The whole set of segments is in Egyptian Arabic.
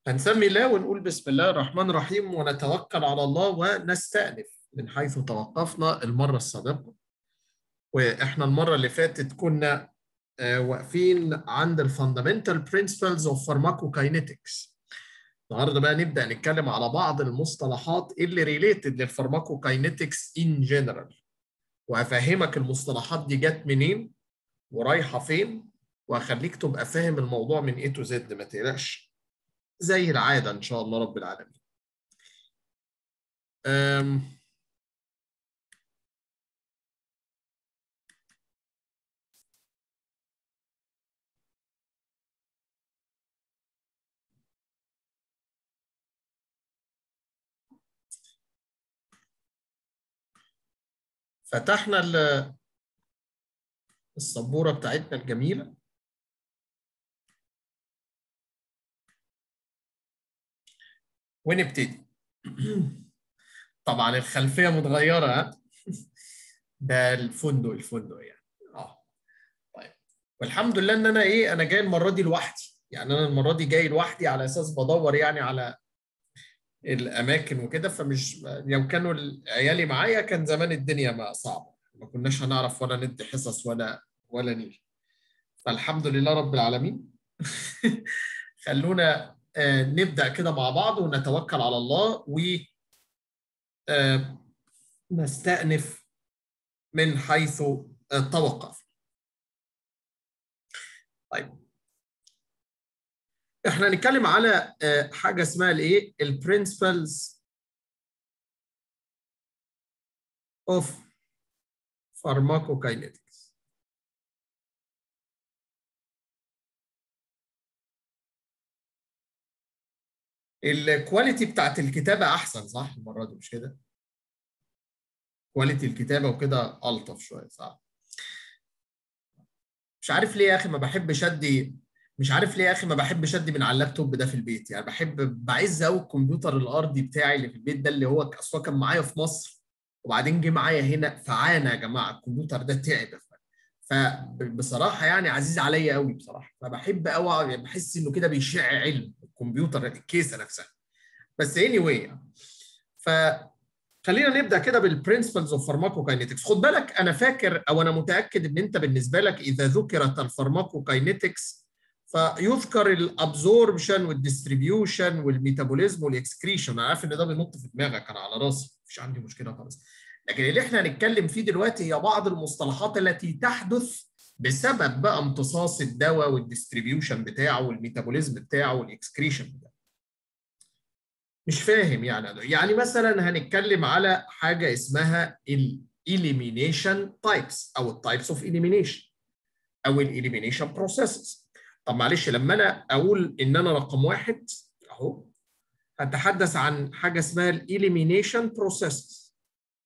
هنسمي الله ونقول بسم الله الرحمن الرحيم ونتوكل على الله ونستأنف من حيث توقفنا المرة السابقة وإحنا المرة اللي فاتت كنا واقفين عند الفاندامنتال برنسبلز اوف فارماكوكاينيتكس النهارده بقى نبدأ نتكلم على بعض المصطلحات اللي ريليتد للفارماكوكاينيتكس ان جنرال وهفهمك المصطلحات دي جت منين ورايحة فين وهخليك تبقى فاهم الموضوع من A to Z ما تقلقش زي العادة إن شاء الله رب العالمين. أم فتحنا السبورة بتاعتنا الجميلة ونبتدي طبعا الخلفيه متغيره ها ده الفندق الفندق يعني اه طيب والحمد لله ان انا ايه انا جاي المره دي لوحدي يعني انا المره دي جاي لوحدي على اساس بدور يعني على الاماكن وكده فمش لو كانوا عيالي معايا كان زمان الدنيا ما صعبه ما كناش هنعرف ولا ندي حصص ولا ولا نيل فالحمد لله رب العالمين خلونا نبدأ كده مع بعض ونتوكل على الله و نستأنف من حيث توقف طيب احنا هنتكلم على حاجة اسمها الايه البرنسبلز اوف pharmacokinetics الكواليتي بتاعت الكتابه احسن صح المره دي مش كده كواليتي الكتابه وكده الطف شويه صح مش عارف ليه يا اخي ما بحبش ادي مش عارف ليه يا اخي ما بحبش ادي من على اللابتوب ده في البيت يعني بحب بعز قوي الكمبيوتر الارضي بتاعي اللي في البيت ده اللي هو اصلا كان معايا في مصر وبعدين جه معايا هنا فعانى يا جماعه الكمبيوتر ده تعب فبصراحه يعني عزيز عليا قوي بصراحه فبحب قوي بحس انه كده بيشع علم الكمبيوتر الكيسه نفسها بس اني anyway ف خلينا نبدا كده بالبرنسبلز اوف فارماكوكاينيتكس خد بالك انا فاكر او انا متاكد ان انت بالنسبه لك اذا ذكرت الفارماكوكاينيتكس فيذكر الابزوربشن والديستريبيوشن والميتابوليزم والاكسكريشن انا عارف ان ده بينط في دماغك انا على راسي مفيش عندي مشكله خالص لكن اللي احنا هنتكلم فيه دلوقتي هي بعض المصطلحات التي تحدث بسبب بقى امتصاص الدواء والديستريبيوشن بتاعه والميتابوليزم بتاعه والاكسكريشن بتاعه مش فاهم يعني يعني مثلا هنتكلم على حاجه اسمها الاليمينيشن تايبس او التايبس اوف اليمينيشن او الاليمينيشن بروسيسز طب معلش لما انا اقول ان انا رقم واحد اهو هتحدث عن حاجه اسمها الاليمينيشن بروسيسز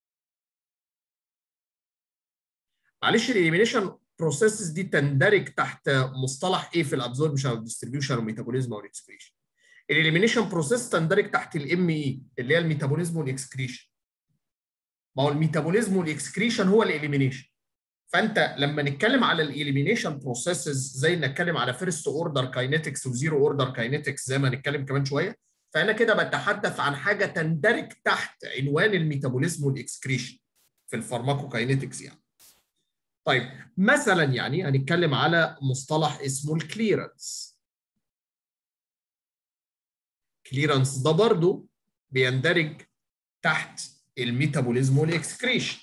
معلش الاليمينيشن بروسيسز دي تندرج تحت مصطلح ايه في الابزوربشن والديستريبيوشن والميتابوليزم والاكسكريشن الاليمينيشن بروسيس تندرج تحت الام اي اللي هي الميتابوليزم والاكسكريشن ما هو الميتابوليزم والاكسكريشن هو الاليمينيشن فانت لما نتكلم على الاليمينيشن بروسيسز زي نتكلم على فيرست اوردر كاينetics وزيرو اوردر كاينetics زي ما هنتكلم كمان شويه فانا كده بتحدث عن حاجه تندرج تحت عنوان الميتابوليزم والاكسكريشن في الفارماكوكاينetics يعني طيب مثلا يعني هنتكلم على مصطلح اسمه الكليرنس كليرنس ده برضه بيندرج تحت الميتابوليزم والاكسكريشن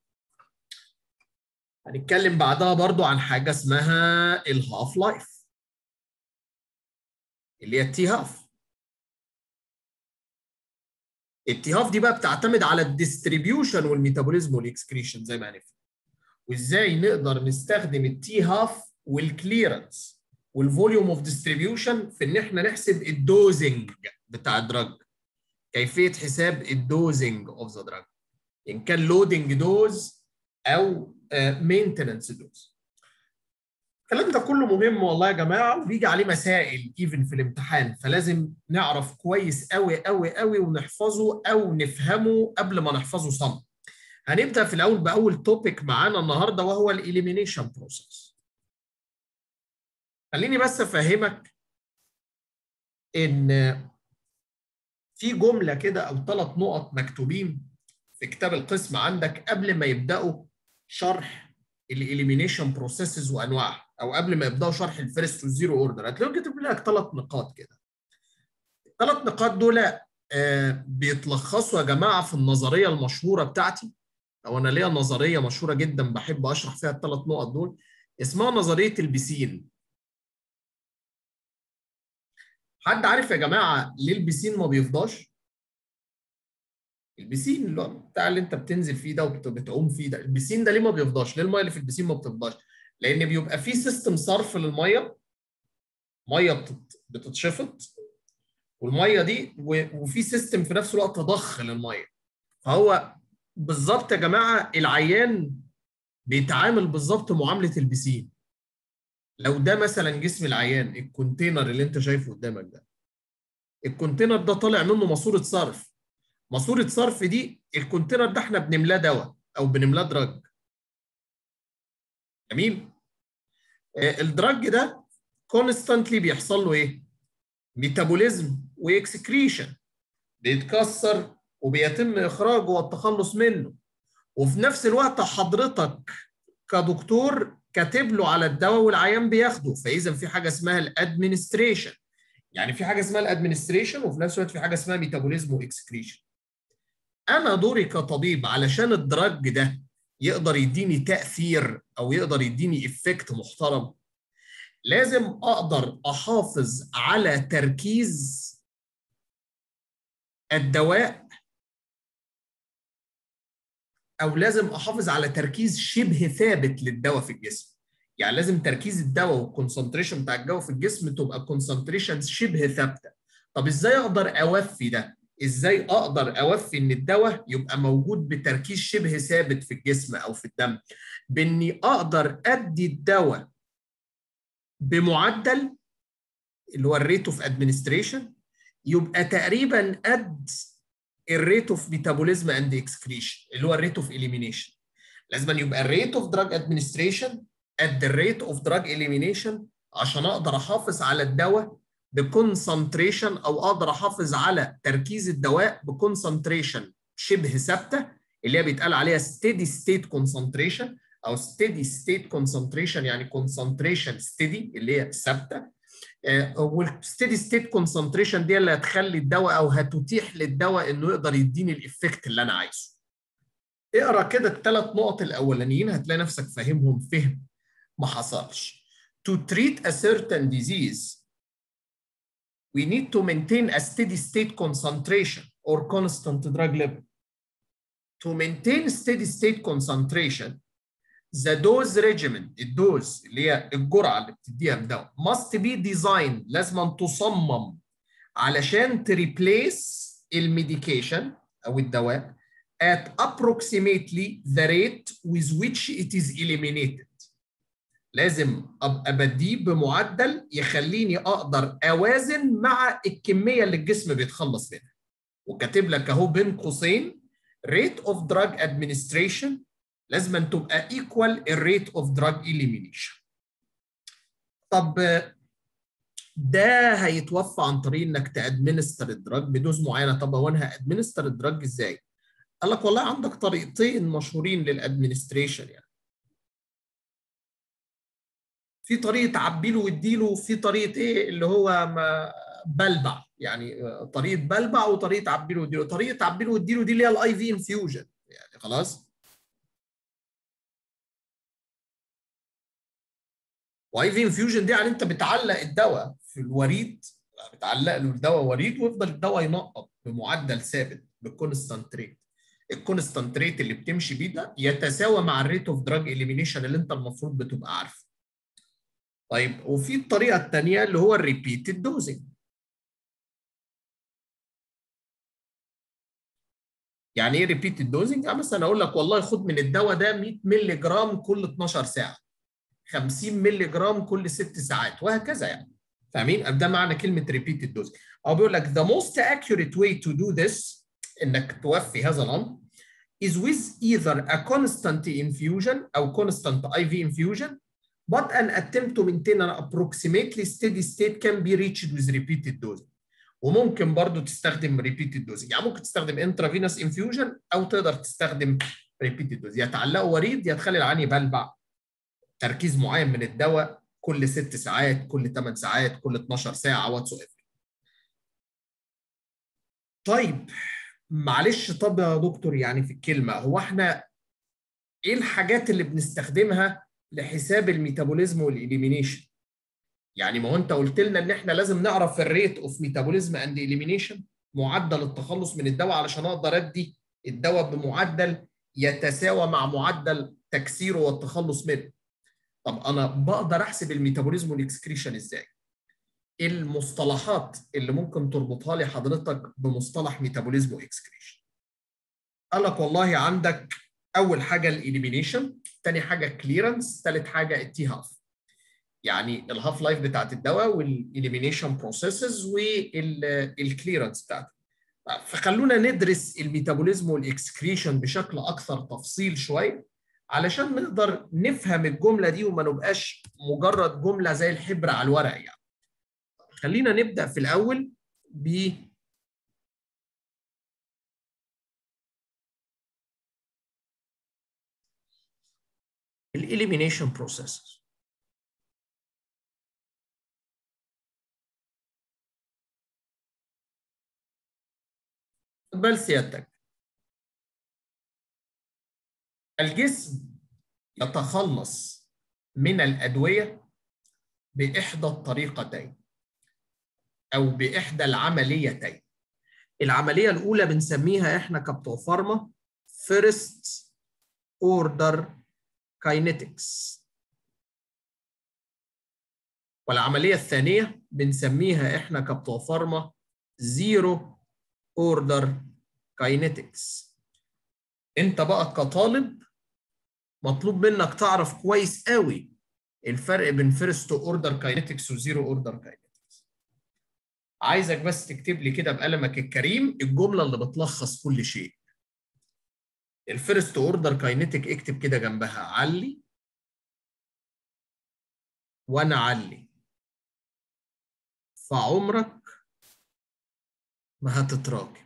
هنتكلم بعدها برضه عن حاجه اسمها الهاف لايف اللي هي التي هاف التي هاف دي بقى بتعتمد على الديستريبيوشن والميتابوليزم والاكسكريشن زي ما هنفهم وازاي نقدر نستخدم التي هاف والكليرنس والفوليوم اوف ديستريبيوشن في ان احنا نحسب الدوزنج بتاع الدراج كيفيه حساب الدوزنج اوف ذا دراج ان كان لودنج دوز او مينتننس دوز الكلام ده كله مهم والله يا جماعه وبيجي عليه مسائل ايفن في الامتحان فلازم نعرف كويس قوي قوي قوي ونحفظه او نفهمه قبل ما نحفظه صم هنبدا في الاول باول توبيك معانا النهارده وهو الاليمينيشن بروسيس خليني بس افهمك ان في جمله كده او ثلاث نقط مكتوبين في كتاب القسم عندك قبل ما يبداوا شرح الاليمينيشن بروسيسز وانواعها او قبل ما يبداوا شرح الفيرست والزيرو اوردر هتلاقيهم كاتب لك ثلاث نقاط كده الثلاث نقاط دول آه بيتلخصوا يا جماعه في النظريه المشهوره بتاعتي او انا ليا نظريه مشهوره جدا بحب اشرح فيها الثلاث نقط دول اسمها نظريه البسين حد عارف يا جماعه ليه البسين ما بيفضاش البسين اللي هو بتاع اللي انت بتنزل فيه ده وبتعوم فيه ده البسين ده ليه ما بيفضاش ليه الميه اللي في البسين ما بتفضاش لان بيبقى فيه سيستم صرف للميه ميه بتتشفط والميه دي وفي سيستم في نفس الوقت ضخ للميه فهو بالظبط يا جماعه العيان بيتعامل بالظبط معامله البسين لو ده مثلا جسم العيان الكونتينر اللي انت شايفه قدامك ده الكونتينر ده طالع منه ماسوره صرف ماسوره صرف دي الكونتينر ده احنا بنملاه دواء او بنملاه دراج جميل الدراج ده كونستانتلي بيحصل له ايه ميتابوليزم واكسكريشن بيتكسر وبيتم اخراجه والتخلص منه وفي نفس الوقت حضرتك كدكتور كاتب له على الدواء والعيان بياخده فاذا في حاجه اسمها الادمنستريشن يعني في حاجه اسمها الادمنستريشن وفي نفس الوقت في حاجه اسمها ميتابوليزم واكسكريشن انا دوري كطبيب علشان الدراج ده يقدر يديني تاثير او يقدر يديني افكت محترم لازم اقدر احافظ على تركيز الدواء او لازم احافظ على تركيز شبه ثابت للدواء في الجسم يعني لازم تركيز الدواء والكونسنتريشن بتاع الدواء في الجسم تبقى كونسنتريشن شبه ثابته طب ازاي اقدر اوفي ده ازاي اقدر اوفي ان الدواء يبقى موجود بتركيز شبه ثابت في الجسم او في الدم باني اقدر ادي الدواء بمعدل اللي هو الريت اوف ادمنستريشن يبقى تقريبا قد الريت اوف ميتابوليزم اند اكسكريشن اللي هو الريت اوف اليمينيشن لازم يبقى الريت اوف دراج ادمنستريشن قد الريت اوف دراج اليمينيشن عشان اقدر احافظ على الدواء بكونسنتريشن او اقدر احافظ على تركيز الدواء بكونسنتريشن شبه ثابته اللي هي بيتقال عليها ستيدي ستيت كونسنتريشن او ستيدي ستيت كونسنتريشن يعني كونسنتريشن ستيدي اللي هي ثابته والستيدي ستيت كونسنتريشن دي اللي هتخلي الدواء او هتتيح للدواء انه يقدر يديني الافكت اللي انا عايزه. اقرا كده الثلاث نقط الاولانيين هتلاقي نفسك فاهمهم فهم ما حصلش. To treat a certain disease we need to maintain a steady state concentration or constant drug level. To maintain steady state concentration the dose regimen الدوز اللي هي الجرعه اللي بتديها الدواء must be designed لازم تصمم علشان تريبليس الميديكيشن او الدواء at approximately the rate with which it is eliminated لازم ابقى بديه بمعدل يخليني اقدر اوازن مع الكميه اللي الجسم بيتخلص منها وكاتب لك اهو بين قوسين rate of drug administration لازم أن تبقى equal الريت اوف دراج elimination. طب ده هيتوفى عن طريق انك تادمنستر الدراج بدوز معينه طب هو انا هادمنستر الدراج ازاي؟ قال لك والله عندك طريقتين مشهورين للادمنستريشن يعني. في طريقه عبي له وادي له وفي طريقه ايه اللي هو ما بلبع يعني طريقه بلبع وطريقه عبي له وادي له، طريقه عبي له وادي له دي اللي هي الاي في انفيوجن يعني خلاص؟ واي في انفيوجن دي يعني انت بتعلق الدواء في الوريد بتعلق له الدواء وريد ويفضل الدواء ينقط بمعدل ثابت بالكونستانت ريت الكونستانت ريت اللي بتمشي بيه ده يتساوى مع الريت اوف دراج اليمينيشن اللي انت المفروض بتبقى عارفه طيب وفي الطريقه الثانيه اللي هو الريبيتد دوزنج يعني ايه ريبيتد دوزنج؟ يعني مثلا اقول لك والله خد من الدواء ده 100 مللي جرام كل 12 ساعه 50 مللي جرام كل ست ساعات وهكذا يعني فاهمين؟ ده معنى كلمه ريبيتد دوز او بيقول لك the most accurate way to do this انك توفي هذا الامر is with either a constant infusion او constant IV infusion but an attempt to maintain an approximately steady state can be reached with repeated dosing وممكن برضو تستخدم ريبيتد دوز يعني ممكن تستخدم انترافينوس انفيوجن او تقدر تستخدم ريبيتد دوز يا تعلقه وريد يا تخلي العين يبلبع تركيز معين من الدواء كل ست ساعات كل 8 ساعات كل 12 ساعه واتس طيب معلش طب يا دكتور يعني في الكلمه هو احنا ايه الحاجات اللي بنستخدمها لحساب الميتابوليزم والاليمينيشن يعني ما هو انت قلت لنا ان احنا لازم نعرف الريت اوف ميتابوليزم اند اليمينيشن معدل التخلص من الدواء علشان اقدر ادي الدواء بمعدل يتساوى مع معدل تكسيره والتخلص منه طب انا بقدر احسب الميتابوليزم والاكسكريشن ازاي المصطلحات اللي ممكن تربطها لي حضرتك بمصطلح ميتابوليزم واكسكريشن قال لك والله عندك اول حاجه الاليمينيشن ثاني حاجه كليرنس ثالث حاجه التي هاف يعني الهاف لايف بتاعت الدواء والاليمينيشن بروسيسز والكليرنس بتاعته فخلونا ندرس الميتابوليزم والاكسكريشن بشكل اكثر تفصيل شويه علشان نقدر نفهم الجمله دي وما نبقاش مجرد جمله زي الحبر على الورق يعني خلينا نبدا في الاول ب الاليمينيشن بروسيسز بل سيادتك الجسم يتخلص من الأدوية بإحدى الطريقتين أو بإحدى العمليتين العملية الأولى بنسميها إحنا كبتوع فارما first order kinetics والعملية الثانية بنسميها إحنا كبتوع فارما zero order kinetics انت بقى كطالب مطلوب منك تعرف كويس قوي الفرق بين فيرست اوردر كاينetics وزيرو اوردر كاينetics عايزك بس تكتب لي كده بقلمك الكريم الجمله اللي بتلخص كل شيء الفيرست اوردر كاينيتيك اكتب كده جنبها علي وانا علي فعمرك ما هتتراكم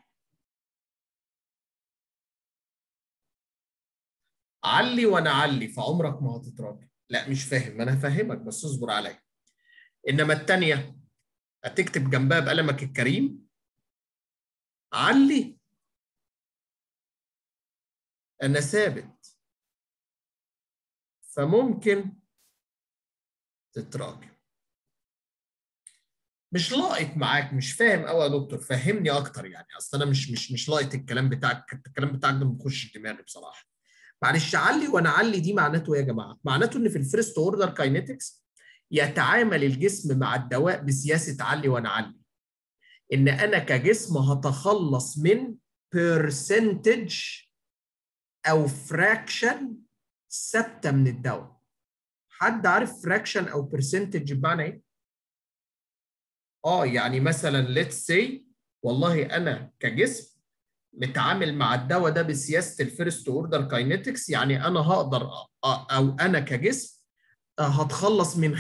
علي وانا علي فعمرك ما هتتراكم لا مش فاهم انا هفهمك بس اصبر عليا انما الثانيه هتكتب جنبها بقلمك الكريم علي انا ثابت فممكن تتراكم مش لاقط معاك مش فاهم قوي يا دكتور فهمني اكتر يعني اصل انا مش مش مش لاقط الكلام بتاعك الكلام بتاعك ده ما بيخش دماغي بصراحه معلش علي وانا علي دي معناته ايه يا جماعه معناته ان في الفيرست اوردر كاينetics يتعامل الجسم مع الدواء بسياسه علي وانا علي ان انا كجسم هتخلص من برسنتج او فراكشن ثابته من الدواء حد عارف فراكشن او برسنتج بمعنى ايه اه يعني مثلا ليتس سي والله انا كجسم متعامل مع الدواء ده بسياسه الفيرست اوردر كاينetics يعني انا هقدر او انا كجسم هتخلص من 50%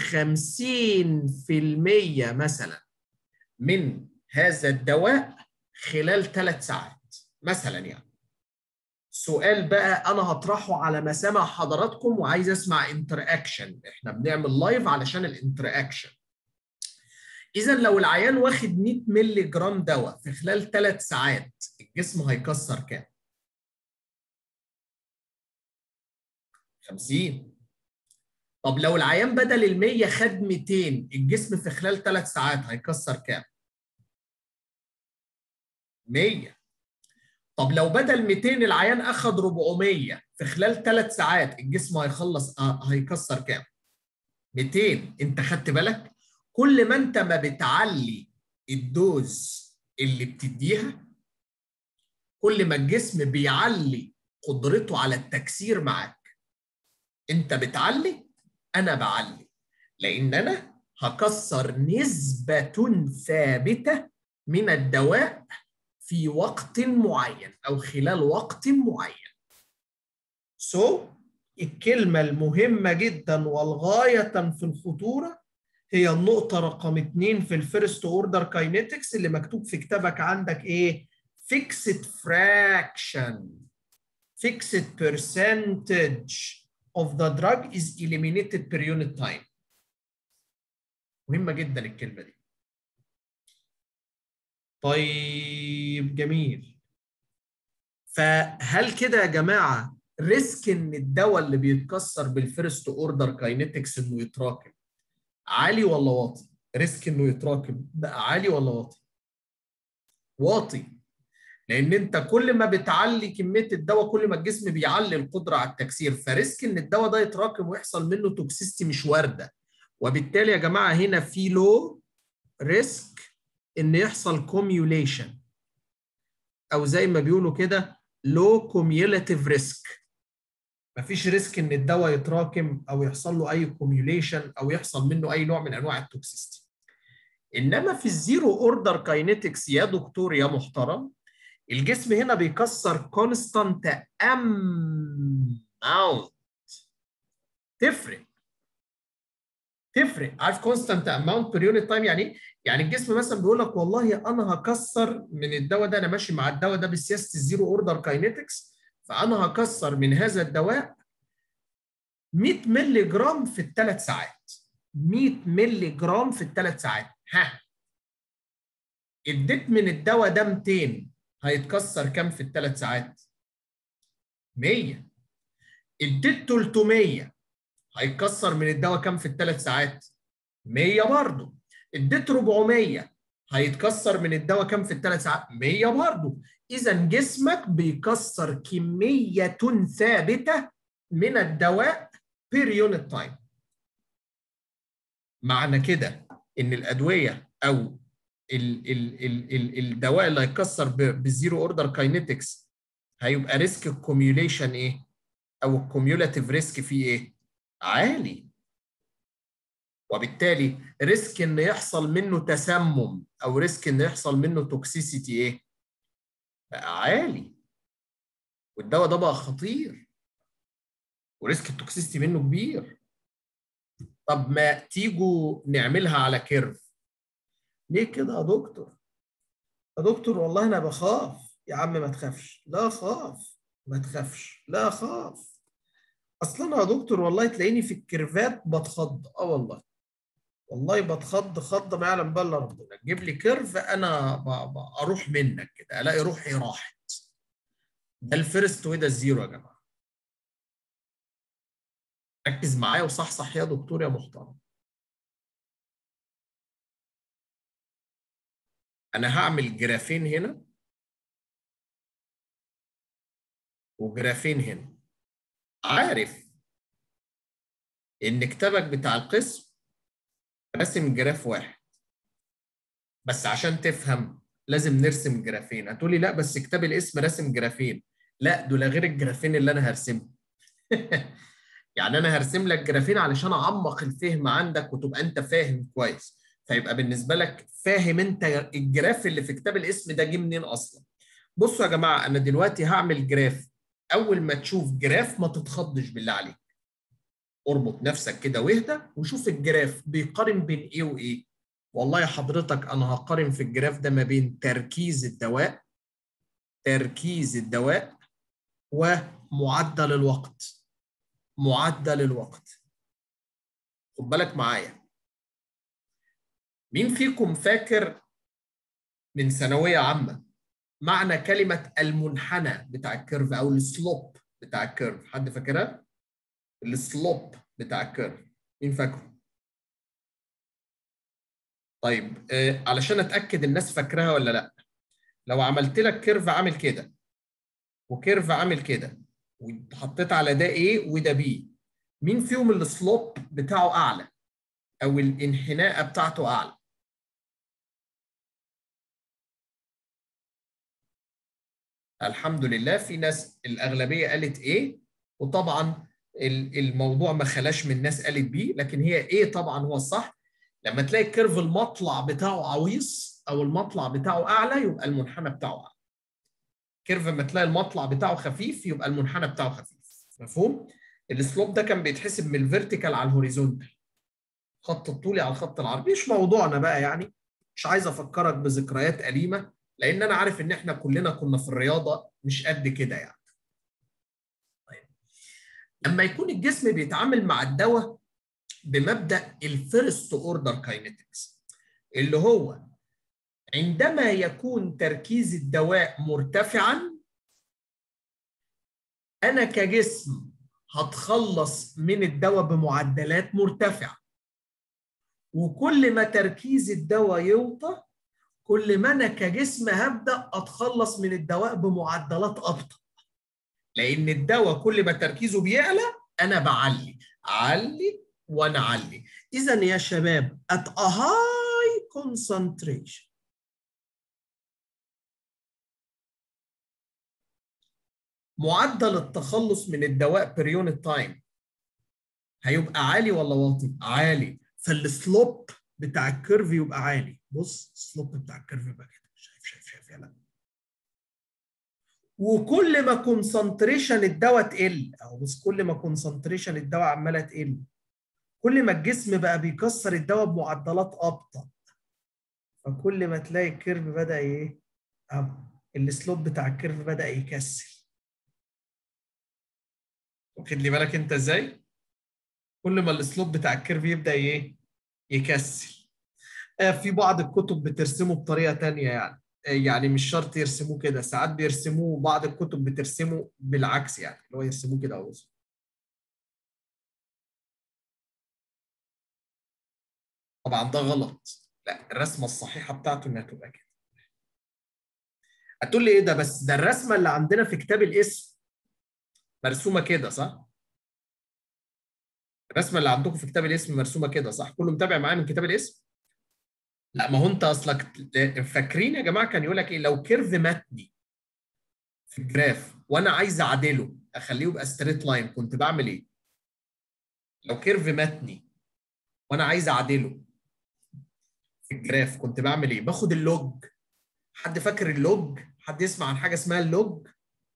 مثلا من هذا الدواء خلال ثلاث ساعات مثلا يعني سؤال بقى انا هطرحه على مسامع حضراتكم وعايز اسمع انتر اكشن احنا بنعمل لايف علشان الانتر اكشن اذا لو العيان واخد 100 مللي جرام دواء في خلال ثلاث ساعات الجسم هيكسر كام 50 طب لو العيان بدل ال 100 خد 200 الجسم في خلال ثلاث ساعات هيكسر كام 100 طب لو بدل 200 العيان اخد 400 في خلال ثلاث ساعات الجسم هيخلص آه هيكسر كام 200 انت خدت بالك كل ما انت ما بتعلي الدوز اللي بتديها كل ما الجسم بيعلي قدرته على التكسير معاك انت بتعلي انا بعلي لان انا هكسر نسبة ثابتة من الدواء في وقت معين او خلال وقت معين سو so, الكلمة المهمة جدا والغاية في الخطورة هي النقطة رقم اتنين في الفيرست اوردر كاينetics اللي مكتوب في كتابك عندك ايه؟ fixed fraction fixed percentage of the drug is eliminated per unit time مهمة جدا الكلمة دي طيب جميل فهل كده يا جماعة ريسك ان الدواء اللي بيتكسر بالفيرست اوردر كاينetics انه يتراكم عالي ولا واطي؟ ريسك انه يتراكم بقى عالي ولا واطي؟ واطي لان انت كل ما بتعلي كميه الدواء كل ما الجسم بيعلي القدره على التكسير فريسك ان الدواء ده يتراكم ويحصل منه توكسيستي مش وارده وبالتالي يا جماعه هنا في لو ريسك ان يحصل كوميوليشن او زي ما بيقولوا كده لو كوميولاتيف ريسك مفيش ريسك ان الدواء يتراكم او يحصل له اي كوميوليشن او يحصل منه اي نوع من انواع التوكسيستي انما في الزيرو اوردر كاينetics يا دكتور يا محترم الجسم هنا بيكسر كونستانت اماونت تفرق تفرق عارف كونستانت اماونت بير يونت تايم يعني ايه؟ يعني الجسم مثلا بيقول لك والله انا هكسر من الدواء ده انا ماشي مع الدواء ده بسياسه الزيرو اوردر كاينetics فانا هكسر من هذا الدواء 100 مللي جرام في الثلاث ساعات 100 مللي جرام في الثلاث ساعات ها اديت من الدواء ده 200 هيتكسر كام في الثلاث ساعات 100 اديت 300 هيتكسر من الدواء كام في الثلاث ساعات 100 برضه اديت 400 هيتكسر من الدواء كام في الثلاث ساعات 100 برضه اذا جسمك بيكسر كميه ثابته من الدواء بير يونت تايم معنى كده ان الادويه او ال ال ال ال الدواء اللي هيكسر بالزيرو اوردر كاينetics هيبقى ريسك الكوميوليشن ايه او الكوميولاتيف ريسك فيه ايه عالي وبالتالي ريسك ان يحصل منه تسمم او ريسك ان يحصل منه توكسيسيتي ايه بقى عالي والدواء ده بقى خطير وريسك التوكسيسيتي منه كبير طب ما تيجوا نعملها على كيرف ليه كده يا دكتور يا دكتور والله انا بخاف يا عم ما تخافش لا خاف ما تخافش لا خاف اصلا انا يا دكتور والله تلاقيني في الكيرفات بتخض اه والله والله بتخض خضه ما يعلم بها الا ربنا تجيب لي كيرف انا ب... ب... اروح منك كده الاقي روحي راحت ده الفيرست وده الزيرو يا جماعه ركز معايا وصحصح يا دكتور يا محترم انا هعمل جرافين هنا وجرافين هنا عارف ان كتابك بتاع القسم رسم جراف واحد بس عشان تفهم لازم نرسم جرافين هتقولي لا بس كتاب الاسم رسم جرافين لا دول غير الجرافين اللي انا هرسمهم يعني انا هرسم لك جرافين علشان اعمق الفهم عندك وتبقى انت فاهم كويس فيبقى بالنسبه لك فاهم انت الجراف اللي في كتاب الاسم ده جه منين اصلا بصوا يا جماعه انا دلوقتي هعمل جراف اول ما تشوف جراف ما تتخضش بالله عليك اربط نفسك كده واهدى وشوف الجراف بيقارن بين ايه وايه والله يا حضرتك انا هقارن في الجراف ده ما بين تركيز الدواء تركيز الدواء ومعدل الوقت معدل الوقت خد بالك معايا مين فيكم فاكر من ثانويه عامه معنى كلمه المنحنى بتاع الكيرف او السلوب بتاع الكيرف حد فاكرها السلوب بتاع الكيرف مين فاكره طيب آه علشان اتاكد الناس فاكراها ولا لا لو عملت لك كيرف عامل كده وكيرف عامل كده وحطيت على ده A وده B مين فيهم السلوب بتاعه اعلى او الانحناء بتاعته اعلى الحمد لله في ناس الاغلبيه قالت ايه وطبعا الموضوع ما خلاش من ناس قالت بي لكن هي ايه طبعا هو الصح لما تلاقي الكيرف المطلع بتاعه عويص او المطلع بتاعه اعلى يبقى المنحنى بتاعه اعلى كيرف لما تلاقي المطلع بتاعه خفيف يبقى المنحنى بتاعه خفيف مفهوم السلوب ده كان بيتحسب من الفيرتيكال على الهوريزونتال خط الطولي على الخط العرضي مش موضوعنا بقى يعني مش عايز افكرك بذكريات اليمه لان انا عارف ان احنا كلنا كنا في الرياضه مش قد كده يعني طيب لما يكون الجسم بيتعامل مع الدواء بمبدا الفيرست اوردر كاينetics اللي هو عندما يكون تركيز الدواء مرتفعا انا كجسم هتخلص من الدواء بمعدلات مرتفعه وكل ما تركيز الدواء يوطى كل ما انا كجسم هبدا اتخلص من الدواء بمعدلات ابطا لان الدواء كل ما تركيزه بيعلى انا بعلي علي وانا علي اذا يا شباب at a high concentration معدل التخلص من الدواء per unit time هيبقى عالي ولا واطي؟ عالي فالسلوب بتاع الكيرف يبقى عالي بص السلوب بتاع الكيرف يبقى كده شايف شايف شايف يلا وكل ما كونسنتريشن الدواء تقل اهو بص كل ما كونسنتريشن الدواء عماله تقل كل ما الجسم بقى بيكسر الدواء بمعدلات ابطا فكل ما تلاقي الكيرف بدا ايه اهو السلوب بتاع الكيرف بدا يكسل واخد لي بالك انت ازاي كل ما السلوب بتاع الكيرف يبدا ايه يكسل آه في بعض الكتب بترسمه بطريقه تانية يعني آه يعني مش شرط يرسموه كده ساعات بيرسموه بعض الكتب بترسمه بالعكس يعني اللي هو يرسموه كده اهو طبعا ده غلط لا الرسمه الصحيحه بتاعته انها تبقى كده هتقول لي ايه ده بس ده الرسمه اللي عندنا في كتاب الاسم مرسومه كده صح الرسمه اللي عندكم في كتاب الاسم مرسومه كده صح كله متابع معايا من كتاب الاسم لا ما هو انت اصلك فاكرين يا جماعه كان يقول لك ايه لو كيرف متني في الجراف وانا عايز اعدله اخليه يبقى ستريت لاين كنت بعمل ايه لو كيرف متني وانا عايز اعدله في الجراف كنت بعمل ايه باخد اللوج حد فاكر اللوج حد يسمع عن حاجه اسمها اللوج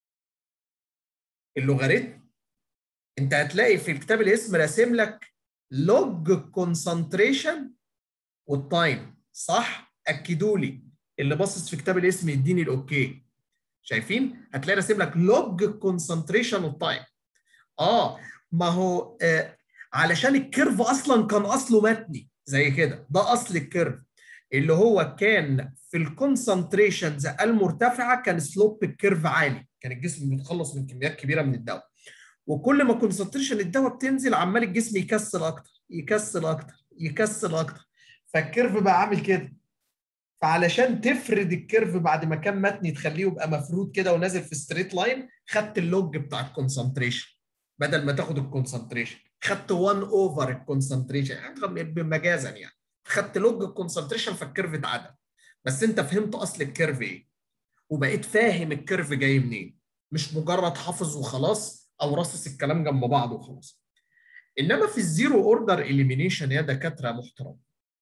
اللوغاريتم انت هتلاقي في الكتاب الاسم راسم لك لوج كونسنتريشن والتايم صح اكدوا لي اللي باصص في كتاب الاسم يديني الاوكي شايفين هتلاقي راسم لك لوج كونسنتريشن والتايم اه ما هو آه علشان الكيرف اصلا كان اصله متني زي كده ده اصل الكيرف اللي هو كان في الكونسنتريشنز المرتفعه كان سلوب الكيرف عالي كان الجسم بيتخلص من كميات كبيره من الدواء وكل ما كونسنتريشن الدواء بتنزل عمال الجسم يكسل اكتر يكسل اكتر يكسل اكتر فالكيرف بقى عامل كده فعلشان تفرد الكيرف بعد ما كان متني تخليه يبقى مفرود كده ونازل في ستريت لاين خدت اللوج بتاع الكونسنتريشن بدل ما تاخد الكونسنتريشن خدت 1 اوفر الكونسنتريشن مجازا يعني خدت لوج الكونسنتريشن فالكيرف اتعدل بس انت فهمت اصل الكيرف ايه وبقيت فاهم الكيرف جاي منين مش مجرد حافظ وخلاص او راصص الكلام جنب بعض وخلاص انما في الزيرو اوردر اليمينيشن يا دكاتره محترم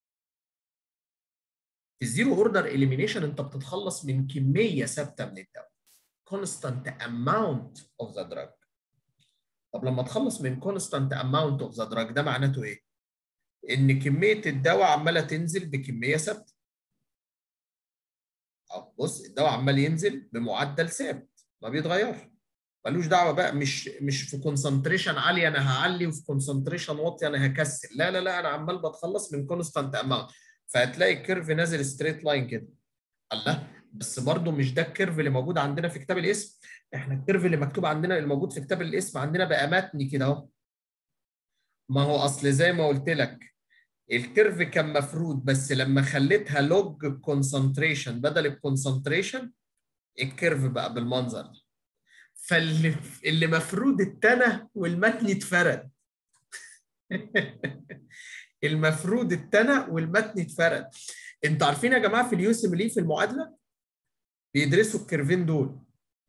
في الزيرو اوردر اليمينيشن انت بتتخلص من كميه ثابته من الدواء constant amount of the drug طب لما تخلص من constant amount of the drug ده معناته ايه؟ ان كميه الدواء عماله تنزل بكميه ثابته اه بص الدواء عمال ينزل بمعدل ثابت ما بيتغيرش ملوش دعوه بقى مش مش في كونسنتريشن عالي انا هعلي وفي كونسنتريشن واطي انا هكسل لا لا لا انا عمال بتخلص من كونستانت اماونت فهتلاقي الكيرف نازل ستريت لاين كده الله بس برضه مش ده الكيرف اللي موجود عندنا في كتاب الاسم احنا الكيرف اللي مكتوب عندنا اللي موجود في كتاب الاسم عندنا بقى متني كده اهو ما هو اصل زي ما قلت لك الكيرف كان مفرود بس لما خليتها لوج كونسنتريشن بدل الكونسنتريشن الكيرف بقى بالمنظر ده فاللي اللي مفرود اتنى والمتن اتفرد المفرود اتنى والمتن اتفرد انتوا عارفين يا جماعه في اليوسم ليه في المعادله بيدرسوا الكيرفين دول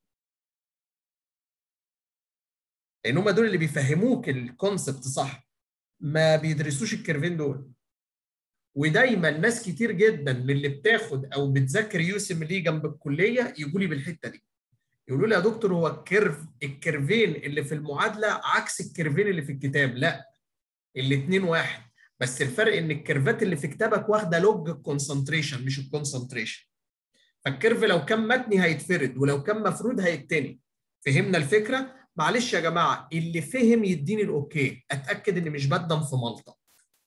لان هم دول اللي بيفهموك الكونسبت صح ما بيدرسوش الكيرفين دول ودايما ناس كتير جدا من اللي بتاخد او بتذاكر يوسم ليه جنب الكليه يجوا لي بالحته دي يقولوا لي يا دكتور هو الكيرف الكيرفين اللي في المعادله عكس الكيرفين اللي في الكتاب لا الاثنين واحد بس الفرق ان الكيرفات اللي في كتابك واخده لوج الكونسنتريشن مش الكونسنتريشن فالكيرف لو كان متني هيتفرد ولو كان مفرود هيتني فهمنا الفكره معلش يا جماعه اللي فهم يديني الاوكي اتاكد اني مش بدم في ملطه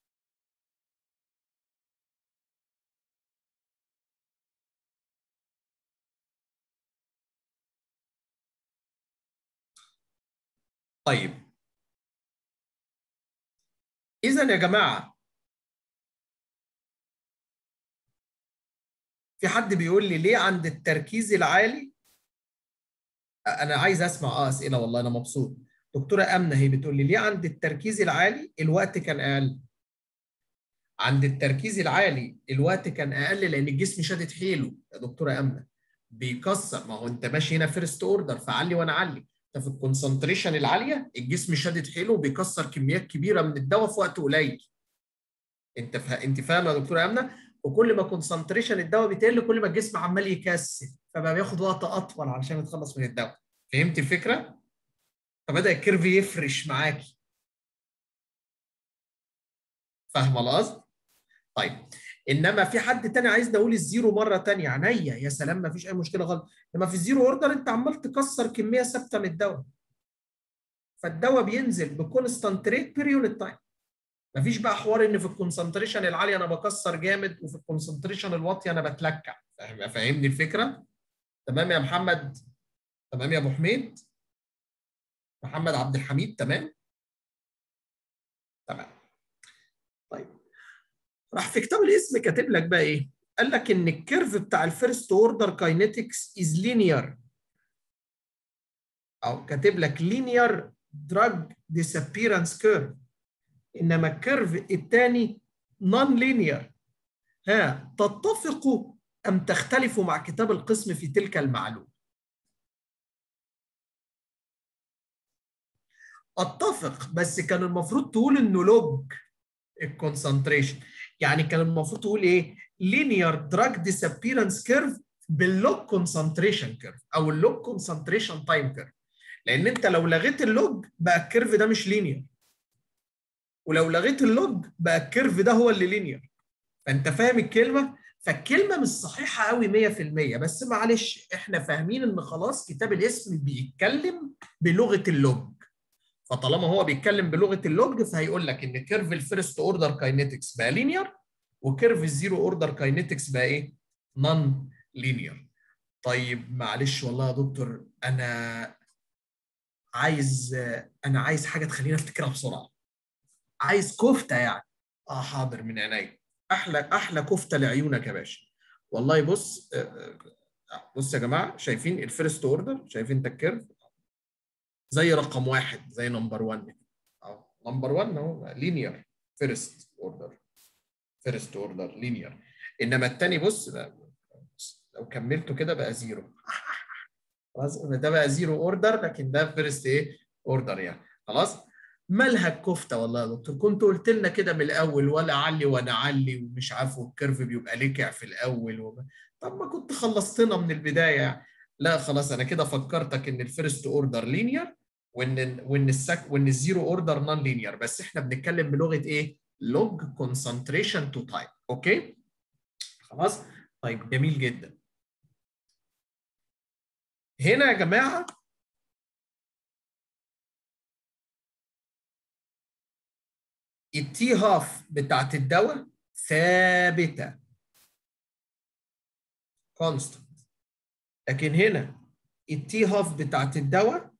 طيب اذا يا جماعه في حد بيقول لي ليه عند التركيز العالي انا عايز اسمع اه اسئله والله انا مبسوط دكتوره امنه هي بتقول لي ليه عند التركيز العالي الوقت كان اقل عند التركيز العالي الوقت كان اقل لان الجسم شادد حيله يا دكتوره امنه بيكسر ما هو انت ماشي هنا فيرست اوردر فعلي وانا علي انت في الكونسنتريشن العاليه الجسم شادد حيله وبيكسر كميات كبيره من الدواء في وقت قليل انت فا... انت فاهمه يا دكتوره امنه وكل ما كونسنتريشن الدواء بيتقل كل ما الجسم عمال يكثف فبقى بياخد وقت اطول علشان يتخلص من الدواء فهمت الفكره فبدا الكيرف يفرش معاكي فاهمه القصد طيب انما في حد تاني عايز اقول الزيرو مره تانية عينيا يا سلام ما فيش اي مشكله خالص انما في الزيرو اوردر انت عمال تكسر كميه ثابته من الدواء فالدواء بينزل بكونستانت ريت بير يونت تايم مفيش بقى حوار ان في الكونسنتريشن العالي انا بكسر جامد وفي الكونسنتريشن الواطي انا بتلكع فاهم فاهمني الفكره تمام يا محمد تمام يا ابو حميد محمد عبد الحميد تمام تمام طيب راح في كتاب الاسم كاتب لك بقى ايه قال لك ان الكيرف بتاع الفيرست اوردر كاينetics از لينير او كاتب لك لينير دراج disappearance كيرف انما الكيرف الثاني نون لينير ها تتفقوا ام تختلفوا مع كتاب القسم في تلك المعلومه اتفق بس كان المفروض تقول انه لوج الكونسنتريشن يعني كان المفروض تقول ايه لينير دراج ديسابيرنس كيرف باللوج كونسنتريشن كيرف او اللوج كونسنتريشن تايم كيرف لان انت لو لغيت اللوج بقى الكيرف ده مش لينير ولو لغيت اللوج بقى الكيرف ده هو اللي لينير فانت فاهم الكلمه فالكلمه مش صحيحه قوي 100% بس معلش احنا فاهمين ان خلاص كتاب الاسم بيتكلم بلغه اللوج فطالما هو بيتكلم بلغه اللوج فهيقول لك ان كيرف الفيرست اوردر كاينetics بقى لينير وكيرف الزيرو اوردر كاينetics بقى ايه نون لينير طيب معلش والله يا دكتور انا عايز انا عايز حاجه تخليني افتكرها بسرعه عايز كفته يعني اه حاضر من عينيا احلى احلى كفته لعيونك يا باشا والله بص بص يا جماعه شايفين الفيرست اوردر شايفين انت الكيرف زي رقم واحد زي نمبر 1 اهو نمبر 1 اهو لينير فيرست اوردر فيرست اوردر لينير انما الثاني بص لو كملته كده بقى زيرو خلاص ده بقى زيرو اوردر لكن ده فيرست ايه اوردر يعني خلاص مالها الكفته والله يا دكتور كنت قلت لنا كده من الاول ولا علي وانا علي ومش عارف والكيرف بيبقى لكع في الاول وب... طب ما كنت خلصتنا من البدايه لا خلاص انا كده فكرتك ان الفيرست اوردر لينير وان وان السك وان الزيرو اوردر نون لينير بس احنا بنتكلم بلغه ايه؟ لوج كونسنتريشن تو تايم اوكي؟ خلاص؟ طيب جميل جدا. هنا يا جماعه التي هاف بتاعت الدواء ثابته كونستنت لكن هنا التي هاف بتاعت الدواء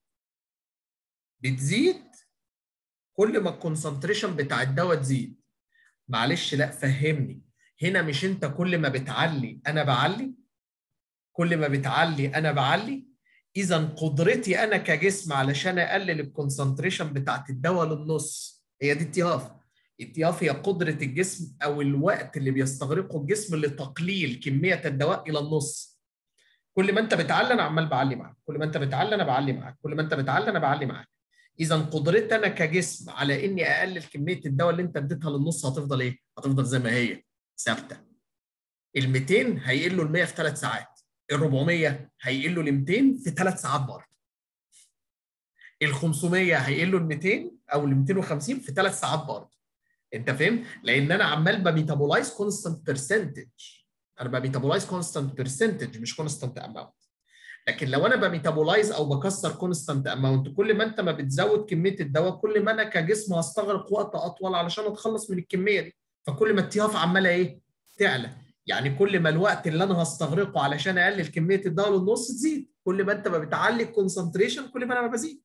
بتزيد كل ما الكونسنتريشن بتاع الدواء تزيد معلش لا فهمني هنا مش انت كل ما بتعلي انا بعلي كل ما بتعلي انا بعلي اذا قدرتي انا كجسم علشان اقلل الكونسنتريشن بتاعت الدواء للنص هي دي التياف التياف هي قدره الجسم او الوقت اللي بيستغرقه الجسم لتقليل كميه الدواء الى النص كل ما انت بتعلي انا عمال بعلي معاك كل ما انت بتعلي انا بعلي معاك كل ما انت بتعلي انا بعلي معاك اذا قدرتي انا كجسم على اني اقلل كميه الدواء اللي انت اديتها للنص هتفضل ايه هتفضل زي ما هي ثابته ال 200 هيقلوا ال 100 في ثلاث ساعات ال 400 هيقلوا ل 200 في ثلاث ساعات برضه ال 500 هيقلوا ل 200 او ل 250 في ثلاث ساعات برضه انت فهمت؟ لان انا عمال بميتابولايز كونستانت برسنتج انا بميتابولايز كونستانت برسنتج مش كونستانت اماونت لكن لو انا بميتابولايز او بكسر كونستانت اماونت كل ما انت ما بتزود كميه الدواء كل ما انا كجسم هستغرق وقت اطول علشان اتخلص من الكميه دي فكل ما التي هاف عماله ايه؟ تعلى يعني كل ما الوقت اللي انا هستغرقه علشان اقلل كميه الدواء للنص تزيد كل ما انت ما بتعلي الكونسنتريشن كل ما انا ما بزيد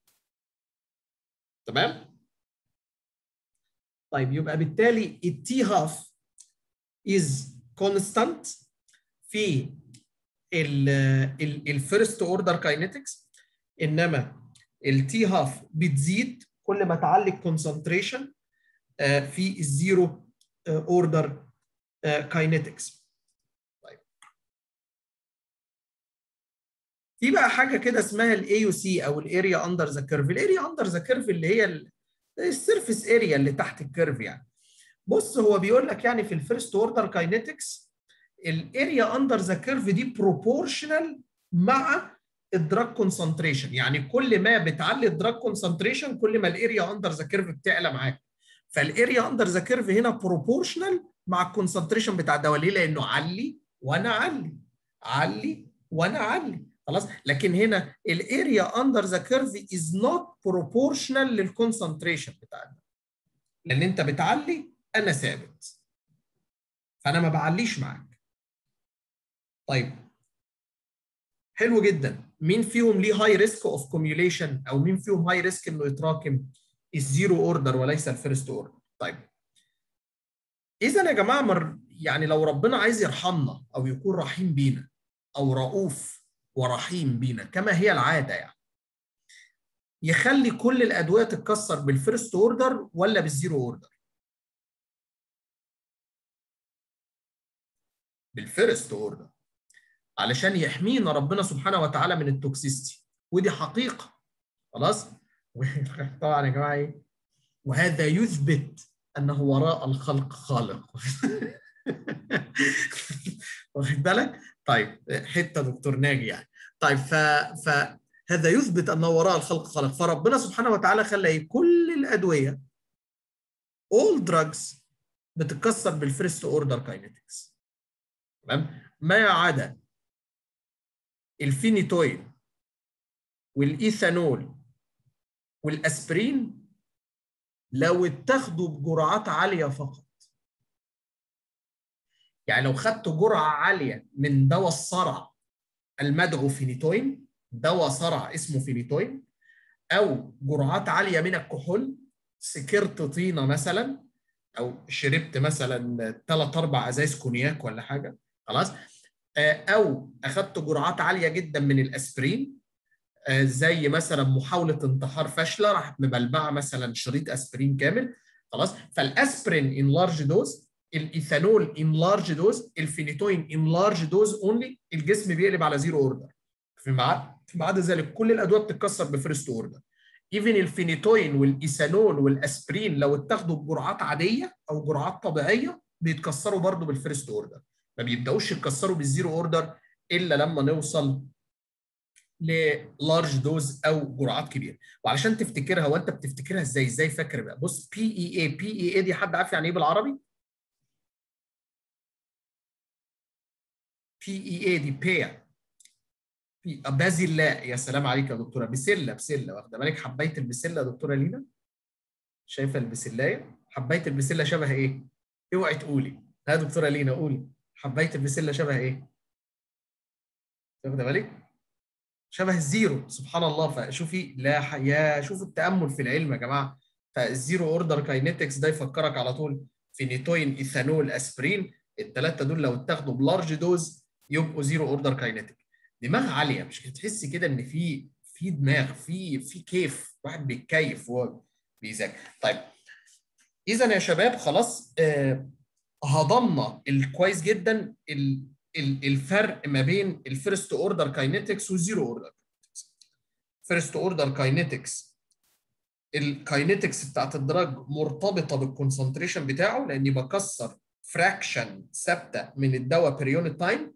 تمام طيب يبقى بالتالي التي هاف از كونستانت في الفيرست اوردر كاينetics انما التي هاف بتزيد كل ما تعلي الكونسنتريشن في الزيرو اوردر كاينetics طيب في بقى حاجه كده اسمها الاي يو سي او الاريا اندر ذا كيرف الاريا اندر ذا كيرف اللي هي السيرفيس اريا اللي تحت الكيرف يعني بص هو بيقول لك يعني في الفيرست اوردر كاينetics الاريا اندر ذا كيرف دي بروبورشنال مع الدراج كونسنتريشن يعني كل ما بتعلي الدراج كونسنتريشن كل ما الاريا اندر ذا كيرف بتعلى معاك فالاريا اندر ذا كيرف هنا بروبورشنال مع الكونسنتريشن بتاع الدواء ليه؟ لانه علي وانا علي علي وانا علي خلاص لكن هنا الاريا اندر ذا كيرف از نوت بروبورشنال للكونسنتريشن بتاع الدواء لان انت بتعلي انا ثابت فانا ما بعليش معاك طيب حلو جدا مين فيهم ليه هاي ريسك اوف كوميوليشن او مين فيهم هاي ريسك انه يتراكم الزيرو اوردر وليس الفيرست اوردر طيب اذا يا جماعه مر يعني لو ربنا عايز يرحمنا او يكون رحيم بينا او رؤوف ورحيم بينا كما هي العاده يعني يخلي كل الادويه تتكسر بالفيرست اوردر ولا بالزيرو اوردر بالفيرست اوردر علشان يحمينا ربنا سبحانه وتعالى من التوكسيستي ودي حقيقه خلاص طبعا يا جماعه ايه وهذا يثبت انه وراء الخلق خالق واخد بالك طيب حته دكتور ناجي يعني طيب ف فهذا يثبت انه وراء الخلق خالق فربنا سبحانه وتعالى خلى كل الادويه all drugs بتتكسر بالفيرست اوردر كاينetics تمام ما عدا الفينيتوين والايثانول والاسبرين لو اتاخدوا بجرعات عاليه فقط يعني لو خدت جرعه عاليه من دواء الصرع المدعو فينيتوين دواء صرع اسمه فينيتوين او جرعات عاليه من الكحول سكرت طينه مثلا او شربت مثلا ثلاث اربع ازايز كونياك ولا حاجه خلاص او اخدت جرعات عاليه جدا من الاسبرين زي مثلا محاوله انتحار فاشله راح مبلبعه مثلا شريط اسبرين كامل خلاص فالاسبرين ان لارج دوز الايثانول ان لارج دوز الفينيتوين ان لارج دوز اونلي الجسم بيقلب على زيرو اوردر فيما عدا فيما عدا ذلك كل الادويه بتتكسر بفيرست اوردر ايفن الفينيتوين والايثانول والاسبرين لو اتاخدوا بجرعات عاديه او جرعات طبيعيه بيتكسروا برضه بالفيرست اوردر ما بيبداوش يتكسروا بالزيرو اوردر الا لما نوصل للارج دوز او جرعات كبيره وعلشان تفتكرها وانت بتفتكرها ازاي ازاي فاكر بقى بص بي اي اي بي اي اي دي حد عارف يعني ايه بالعربي بي اي اي دي بيا بازيلا يا سلام عليك يا دكتوره بسله بسله واخده بالك حبايه البسله يا دكتوره لينا شايفه البسلايه حبايه البسله شبه ايه اوعي تقولي ها دكتوره لينا قولي حبايه البسله شبه ايه واخده بالك شبه الزيرو سبحان الله فشوفي لا ح... يا شوفوا التامل في العلم يا جماعه فالزيرو اوردر كاينetics ده يفكرك على طول فينيتوين ايثانول اسبرين الثلاثه دول لو اتاخدوا بلارج دوز يبقوا زيرو اوردر كاينيتيك دماغ عاليه مش هتحسي كده ان في في دماغ في في كيف واحد بيتكيف وهو بيذاكر طيب اذا يا شباب خلاص آه هضمنا الكويس جدا ال الفرق ما بين الفيرست اوردر كاينetics والزيرو اوردر فيرست اوردر كاينetics الكاينetics بتاعت الدراج مرتبطه بالكونسنتريشن بتاعه لاني بكسر فراكشن ثابته من الدواء بير يونت تايم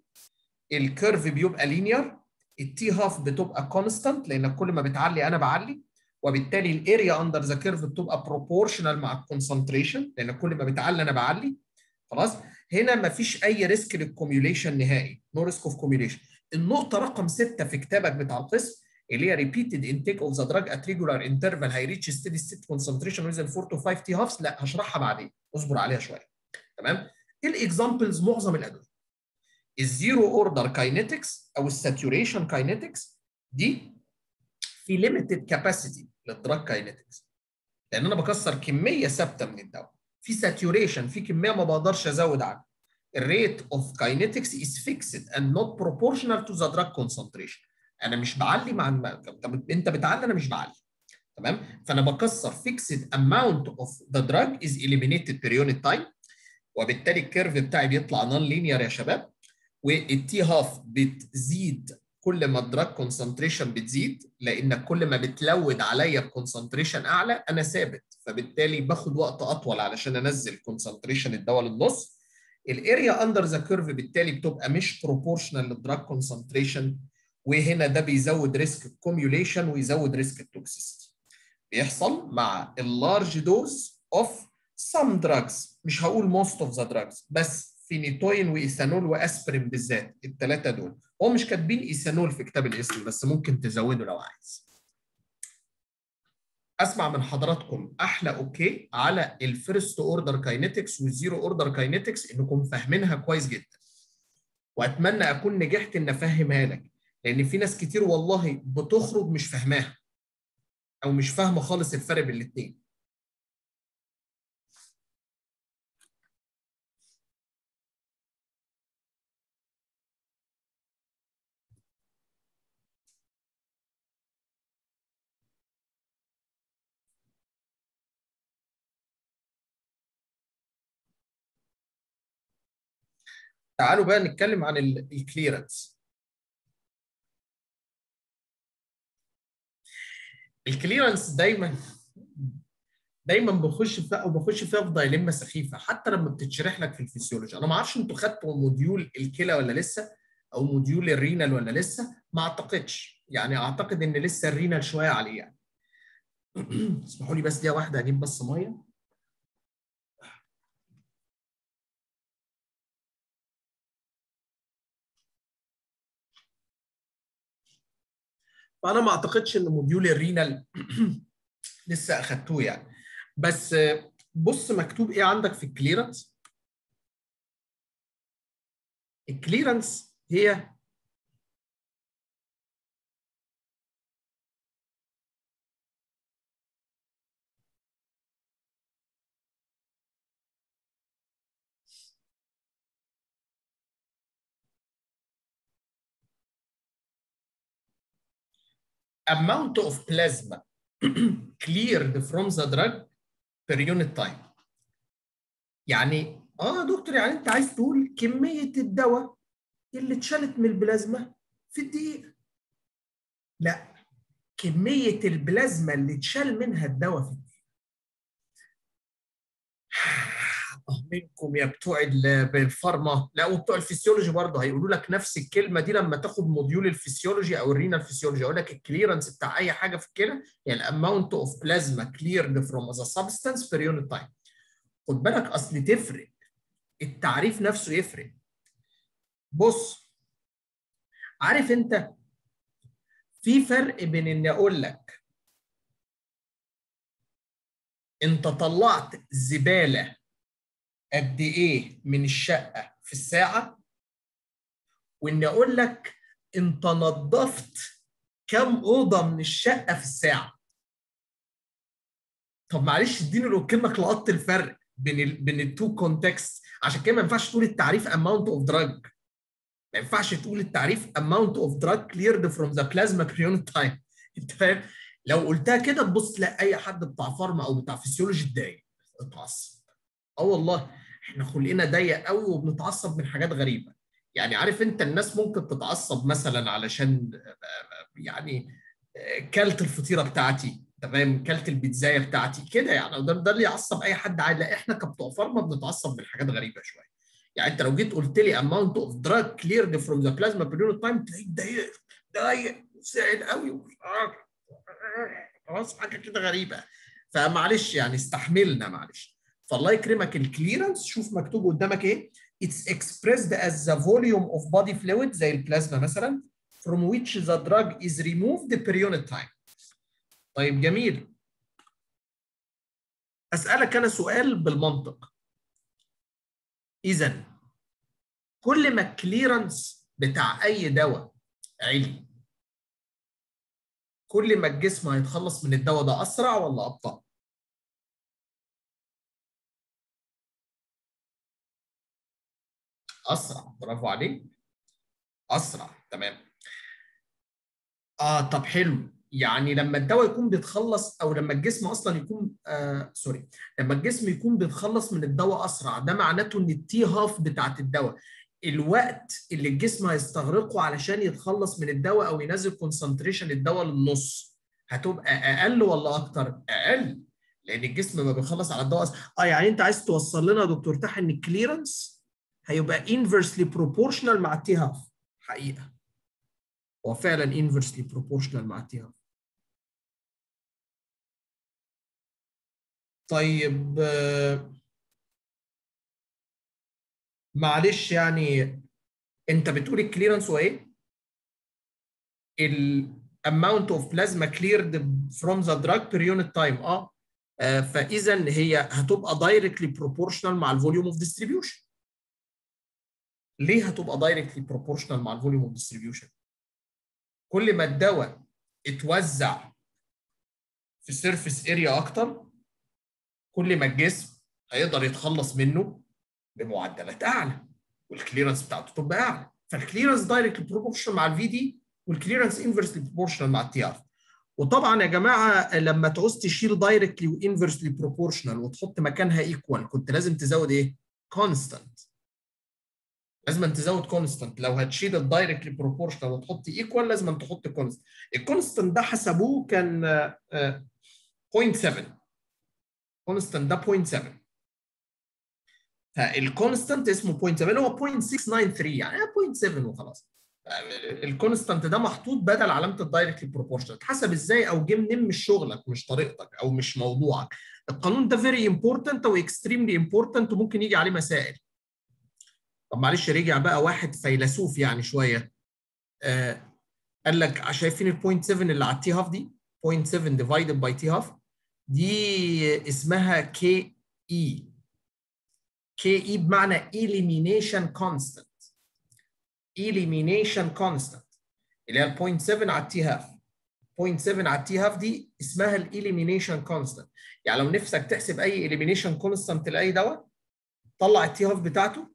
الكيرف بيبقى لينير التي هاف بتبقى كونستانت لان كل ما بتعلي انا بعلي وبالتالي الاريا اندر ذا كيرف بتبقى بروبورشنال مع الكونسنتريشن لان كل ما بتعلى انا بعلي خلاص هنا ما فيش اي ريسك للكوميوليشن نهائي نو ريسك اوف كوميوليشن النقطه رقم 6 في كتابك بتاع القسم اللي هي repeated intake of the drug at regular interval هيريتش steady state concentration within 4 to 5 تي هافس لا هشرحها بعدين اصبر عليها شويه تمام الاكزامبلز معظم الادويه الزيرو اوردر كاينetics او الساتوريشن كاينetics دي في ليميتد كاباسيتي للدراج كاينetics لان انا بكسر كميه ثابته من الدواء في ساتوريشن في كميه ما بقدرش ازود عنها الريت اوف كاينetics is fixed and not proportional to the drug concentration انا مش بعلي مع الم... طب انت بتعلي انا مش بعلي تمام فانا بكسر fixed amount of the drug is eliminated per unit time وبالتالي الكيرف بتاعي بيطلع نون لينير يا شباب والتي هاف بتزيد كل ما الدراج كونسنتريشن بتزيد لان كل ما بتلود عليا بكونسنتريشن اعلى انا ثابت فبالتالي باخد وقت اطول علشان انزل كونسنتريشن الدواء للنص الاريا اندر ذا كيرف بالتالي بتبقى مش بروبورشنال للدراج كونسنتريشن وهنا ده بيزود ريسك الكوميوليشن ويزود ريسك التوكسيستي بيحصل مع اللارج دوز اوف some drugs مش هقول most of the drugs بس فينيتوين وايثانول واسبرين بالذات الثلاثه دول هو مش كاتبين ايثانول في كتاب الاسم بس ممكن تزوده لو عايز اسمع من حضراتكم احلى اوكي على الفيرست اوردر كاينetics والزيرو اوردر كاينetics انكم فاهمينها كويس جدا واتمنى اكون نجحت ان افهمها لك لان في ناس كتير والله بتخرج مش فاهماها او مش فاهمه خالص الفرق بين الاثنين تعالوا بقى نتكلم عن الكليرنس الكليرنس دايما دايما بخش فيها او بخش فيها في دايلما سخيفه حتى لما بتتشرح لك في الفسيولوجي انا ما اعرفش انتوا خدتوا موديول الكلى ولا لسه او موديول الرينال ولا لسه ما اعتقدش يعني اعتقد ان لسه الرينال شويه عليه يعني اسمحوا لي بس دقيقه واحده اجيب بس ميه فانا ما اعتقدش ان موديول الرينال لسه اخدتوه يعني بس بص مكتوب ايه عندك في الكليرنس الكليرنس هي amount of plasma cleared from the drug per unit time. يعني اه دكتور يعني انت عايز تقول كميه الدواء اللي اتشالت من البلازما في الدقيقه. لا كميه البلازما اللي اتشال منها الدواء في الدقيقه. منكم يا بتوع الفارما لا وبتوع الفسيولوجي برضه هيقولوا لك نفس الكلمه دي لما تاخد موديول الفسيولوجي او الرينال فسيولوجي يقول لك الكليرنس بتاع اي حاجه في الكلى يعني الاماونت اوف بلازما كليرد فروم ذا سبستانس بير يونت تايم خد بالك اصل تفرق التعريف نفسه يفرق بص عارف انت في فرق بين اني اقول لك انت طلعت زباله قد ايه من الشقه في الساعه واني اقول لك انت نظفت كم اوضه من الشقه في الساعه طب معلش اديني لو كلمك لقطت الفرق بين ال بين التو كونتكست عشان كده ما ينفعش تقول التعريف اماونت اوف دراج ما ينفعش تقول التعريف amount of drug cleared from the plasma per unit time انت فاهم لو قلتها كده تبص تلاقي اي حد بتاع فارما او بتاع فسيولوجي اتضايق اتعصب اه والله احنا خلقنا ضيق قوي وبنتعصب من حاجات غريبه يعني عارف انت الناس ممكن تتعصب مثلا علشان يعني كلت الفطيره بتاعتي تمام كلت البيتزايه بتاعتي كده يعني ده, ده اللي يعصب اي حد عادي لا احنا كبتوع فارما بنتعصب من حاجات غريبه شويه يعني انت لو جيت قلت لي amount of drug cleared from the plasma per unit time تلاقيك ضايق ضايق زعل قوي خلاص حاجه كده غريبه فمعلش يعني استحملنا معلش فالله يكرمك الكليرنس شوف مكتوب قدامك ايه it's expressed as the volume of body fluid زي البلازما مثلا from which the drug is removed per unit time طيب جميل اسالك انا سؤال بالمنطق اذا كل ما الكليرنس بتاع اي دواء عالي كل ما الجسم هيتخلص من الدواء ده اسرع ولا ابطا اسرع برافو عليك اسرع تمام اه طب حلو يعني لما الدواء يكون بيتخلص او لما الجسم اصلا يكون آه سوري لما الجسم يكون بيتخلص من الدواء اسرع ده معناته ان التي هاف بتاعت الدواء الوقت اللي الجسم هيستغرقه علشان يتخلص من الدواء او ينزل كونسنتريشن الدواء للنص هتبقى اقل ولا اكتر؟ اقل لان الجسم ما بيخلص على الدواء اه يعني انت عايز توصل لنا يا دكتور تحت ان الكليرنس هيبقى inversely proportional مع التي هاف حقيقه هو فعلا inversely proportional مع التي هاف طيب معلش يعني انت بتقول الكليرنس هو ايه؟ الاماونت اوف بلازما cleared from the drug per unit time اه فاذا هي هتبقى دايركتلي بروبورشنال مع الفوليوم اوف ديستريبيوشن ليه هتبقى دايركتلي بروبورشنال مع الفوليوم اوف ديستريبيوشن كل ما الدواء اتوزع في سيرفيس اريا اكتر كل ما الجسم هيقدر يتخلص منه بمعدلات اعلى والكليرنس بتاعته تبقى اعلى فالكليرنس دايركتلي بروبورشنال مع الفي دي والكليرنس انفرسلي بروبورشنال مع التي ار وطبعا يا جماعه لما تعوز تشيل دايركتلي وانفرسلي بروبورشنال وتحط مكانها ايكوال كنت لازم تزود ايه؟ كونستانت لازم تزود كونستانت لو هتشيل الدايركتلي بروبورشنال وتحط ايكوال لازم تحط كونستانت الكونستانت ده حسبوه كان 0.7 كونستانت ده 0.7 فالكونستانت اسمه 0.7 هو 0.693 يعني 0.7 وخلاص الكونستانت ده محطوط بدل علامه الدايركتلي بروبورشنال اتحسب ازاي او جه منين مش شغلك مش طريقتك او مش موضوعك القانون ده فيري امبورتنت او اكستريملي امبورتنت وممكن يجي عليه مسائل طب معلش رجع بقى واحد فيلسوف يعني شويه آه قال لك شايفين ال 0.7 اللي على التي هاف دي 0.7 ديفايدد باي تي هاف دي اسمها كي اي كي اي بمعنى elimination constant elimination constant اللي هي 0.7 على التي هاف 0.7 على التي هاف دي اسمها الاليمينيشن كونستانت يعني لو نفسك تحسب اي اليمينيشن كونستانت لاي دواء طلع التي هاف بتاعته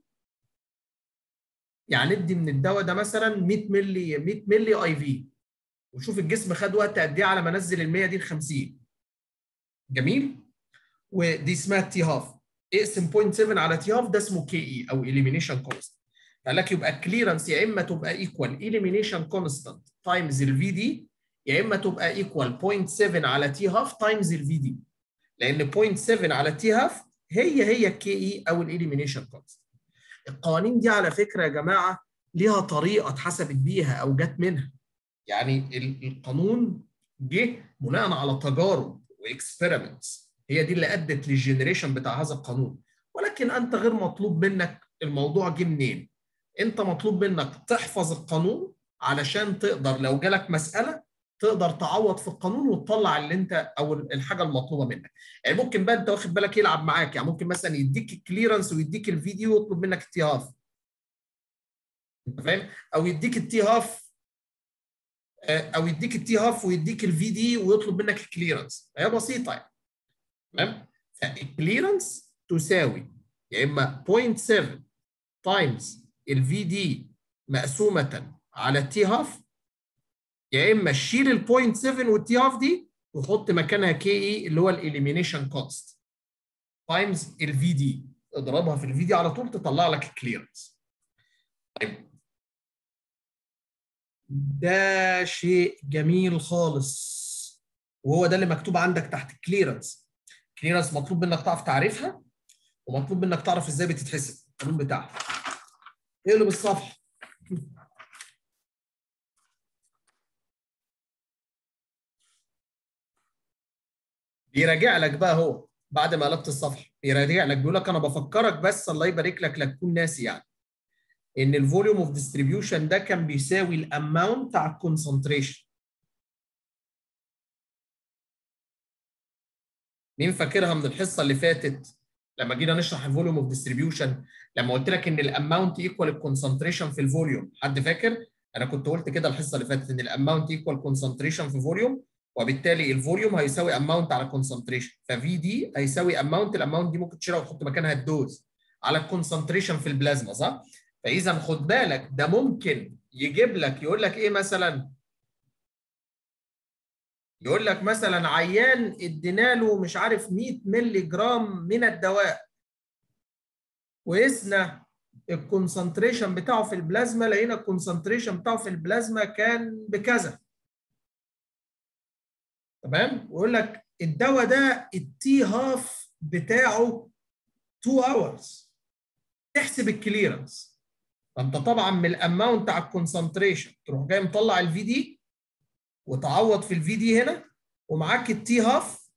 يعني ادي من الدواء ده مثلا 100 مللي 100 مللي اي في وشوف الجسم خد وقت قد ايه على ما نزل ال 100 دي ل 50 جميل ودي اسمها التي هاف اقسم 0.7 على تي هاف ده اسمه كي اي او اليمينيشن كونستانت قال لك يبقى الكليرنس يا اما تبقى ايكوال اليمينيشن كونستانت تايمز الفي دي يا اما تبقى ايكوال 0.7 على تي هاف تايمز الفي دي لان 0.7 على تي هاف هي هي الكي اي او الاليمينيشن كونستانت القوانين دي على فكره يا جماعه ليها طريقه اتحسبت بيها او جت منها يعني القانون جه بناء على تجارب واكسبيرمنتس هي دي اللي ادت للجنريشن بتاع هذا القانون ولكن انت غير مطلوب منك الموضوع جه منين انت مطلوب منك تحفظ القانون علشان تقدر لو جالك مساله تقدر تعوض في القانون وتطلع اللي انت او الحاجه المطلوبه منك يعني ممكن بقى انت واخد بالك يلعب معاك يعني ممكن مثلا يديك الكليرنس ويديك الفيديو ويطلب منك التي هاف انت فاهم او يديك التي هاف او يديك التي هاف ويديك الفي دي ويطلب منك الكليرنس هي بسيطه يعني تمام فالكليرنس تساوي يا اما 0.7 تايمز الفي دي مقسومه على التي هاف يا اما شيل ال 0.7 والتي هاف دي وحط مكانها كي اي اللي هو الاليمينيشن كوست تايمز الفي دي اضربها في الفي دي على طول تطلع لك الكليرنس طيب ده شيء جميل خالص وهو ده اللي مكتوب عندك تحت الكليرنس الكليرنس مطلوب منك تعرف تعرفها ومطلوب منك تعرف ازاي بتتحسب القانون بتاعها اقلب الصفحه بيراجع لك بقى هو بعد ما قلبت الصفحه بيراجع لك بيقول لك انا بفكرك بس الله يبارك لك لا تكون ناسي يعني ان الفوليوم اوف ديستريبيوشن ده كان بيساوي الاماونت على الكونسنتريشن مين فاكرها من الحصه اللي فاتت لما جينا نشرح الفوليوم اوف ديستريبيوشن لما قلت لك ان الاماونت ايكوال الكونسنتريشن في الفوليوم حد فاكر انا كنت قلت كده الحصه اللي فاتت ان الاماونت ايكوال كونسنتريشن في فوليوم وبالتالي الفوليوم هيساوي اماونت على كونسنتريشن ففي دي هيساوي اماونت الاماونت دي ممكن تشيلها وتحط مكانها الدوز على الكونسنتريشن في البلازما صح فاذا خد بالك ده ممكن يجيب لك يقول لك ايه مثلا يقول لك مثلا عيان ادينا له مش عارف 100 مللي جرام من الدواء وقسنا الكونسنتريشن بتاعه في البلازما لقينا الكونسنتريشن بتاعه في البلازما كان بكذا تمام ويقول لك الدواء ده التي هاف بتاعه 2 اورز تحسب الكليرنس فانت طبعا من الاماونت على الكونسنتريشن تروح جاي مطلع الفي دي وتعوض في الفي دي هنا ومعاك التي هاف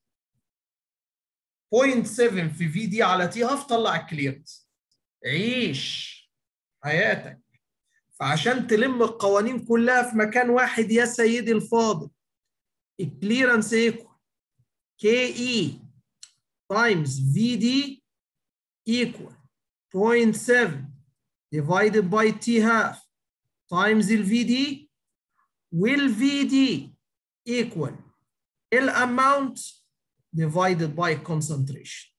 0.7 في في دي على تي هاف طلع الكليرنس عيش حياتك فعشان تلم القوانين كلها في مكان واحد يا سيدي الفاضل الكليرنس ايكوال كي اي تايمز في دي equal 0.7 divided by t half times ال VD will VD equal ال amount divided by concentration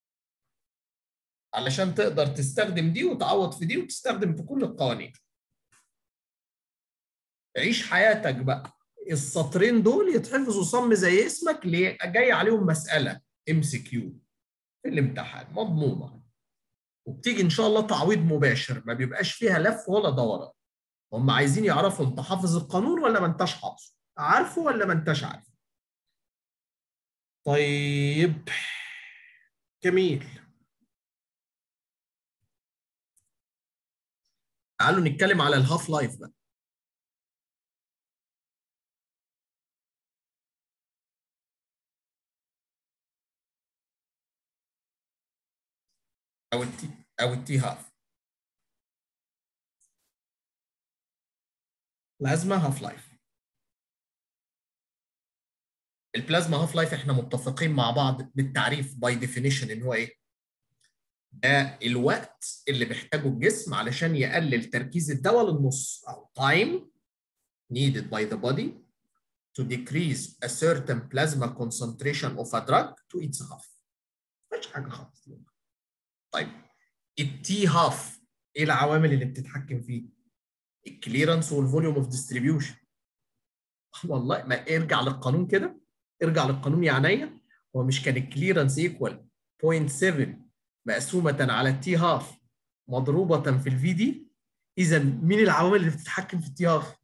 علشان تقدر تستخدم دي وتعوض في دي وتستخدم في كل القوانين عيش حياتك بقى السطرين دول يتحفظوا صم زي اسمك ليه جاي عليهم مسألة ام سي كيو في الامتحان مضمونة وبتيجي ان شاء الله تعويض مباشر ما بيبقاش فيها لف ولا دوران هم عايزين يعرفوا انت حافظ القانون ولا ما انتش حافظه عارفه ولا ما انتش عارفه طيب جميل تعالوا نتكلم على الهاف لايف بقى او التي او التي هاف بلازما هاف لايف البلازما هاف لايف احنا متفقين مع بعض بالتعريف باي ديفينيشن ان هو ايه؟ ده الوقت اللي بيحتاجه الجسم علشان يقلل تركيز الدواء للنص او time needed by the body to decrease a certain plasma concentration of a drug to its half. مفيش حاجه خالص. طيب التي هاف ايه العوامل اللي بتتحكم فيه؟ الكليرنس والفوليوم اوف ديستريبيوشن. والله ما ارجع للقانون كده ارجع للقانون يا عينيا هو مش كان الكليرنس ايكوال 0.7 مقسومة على التي هاف مضروبة في الفي دي إذا مين العوامل اللي بتتحكم في التي هاف؟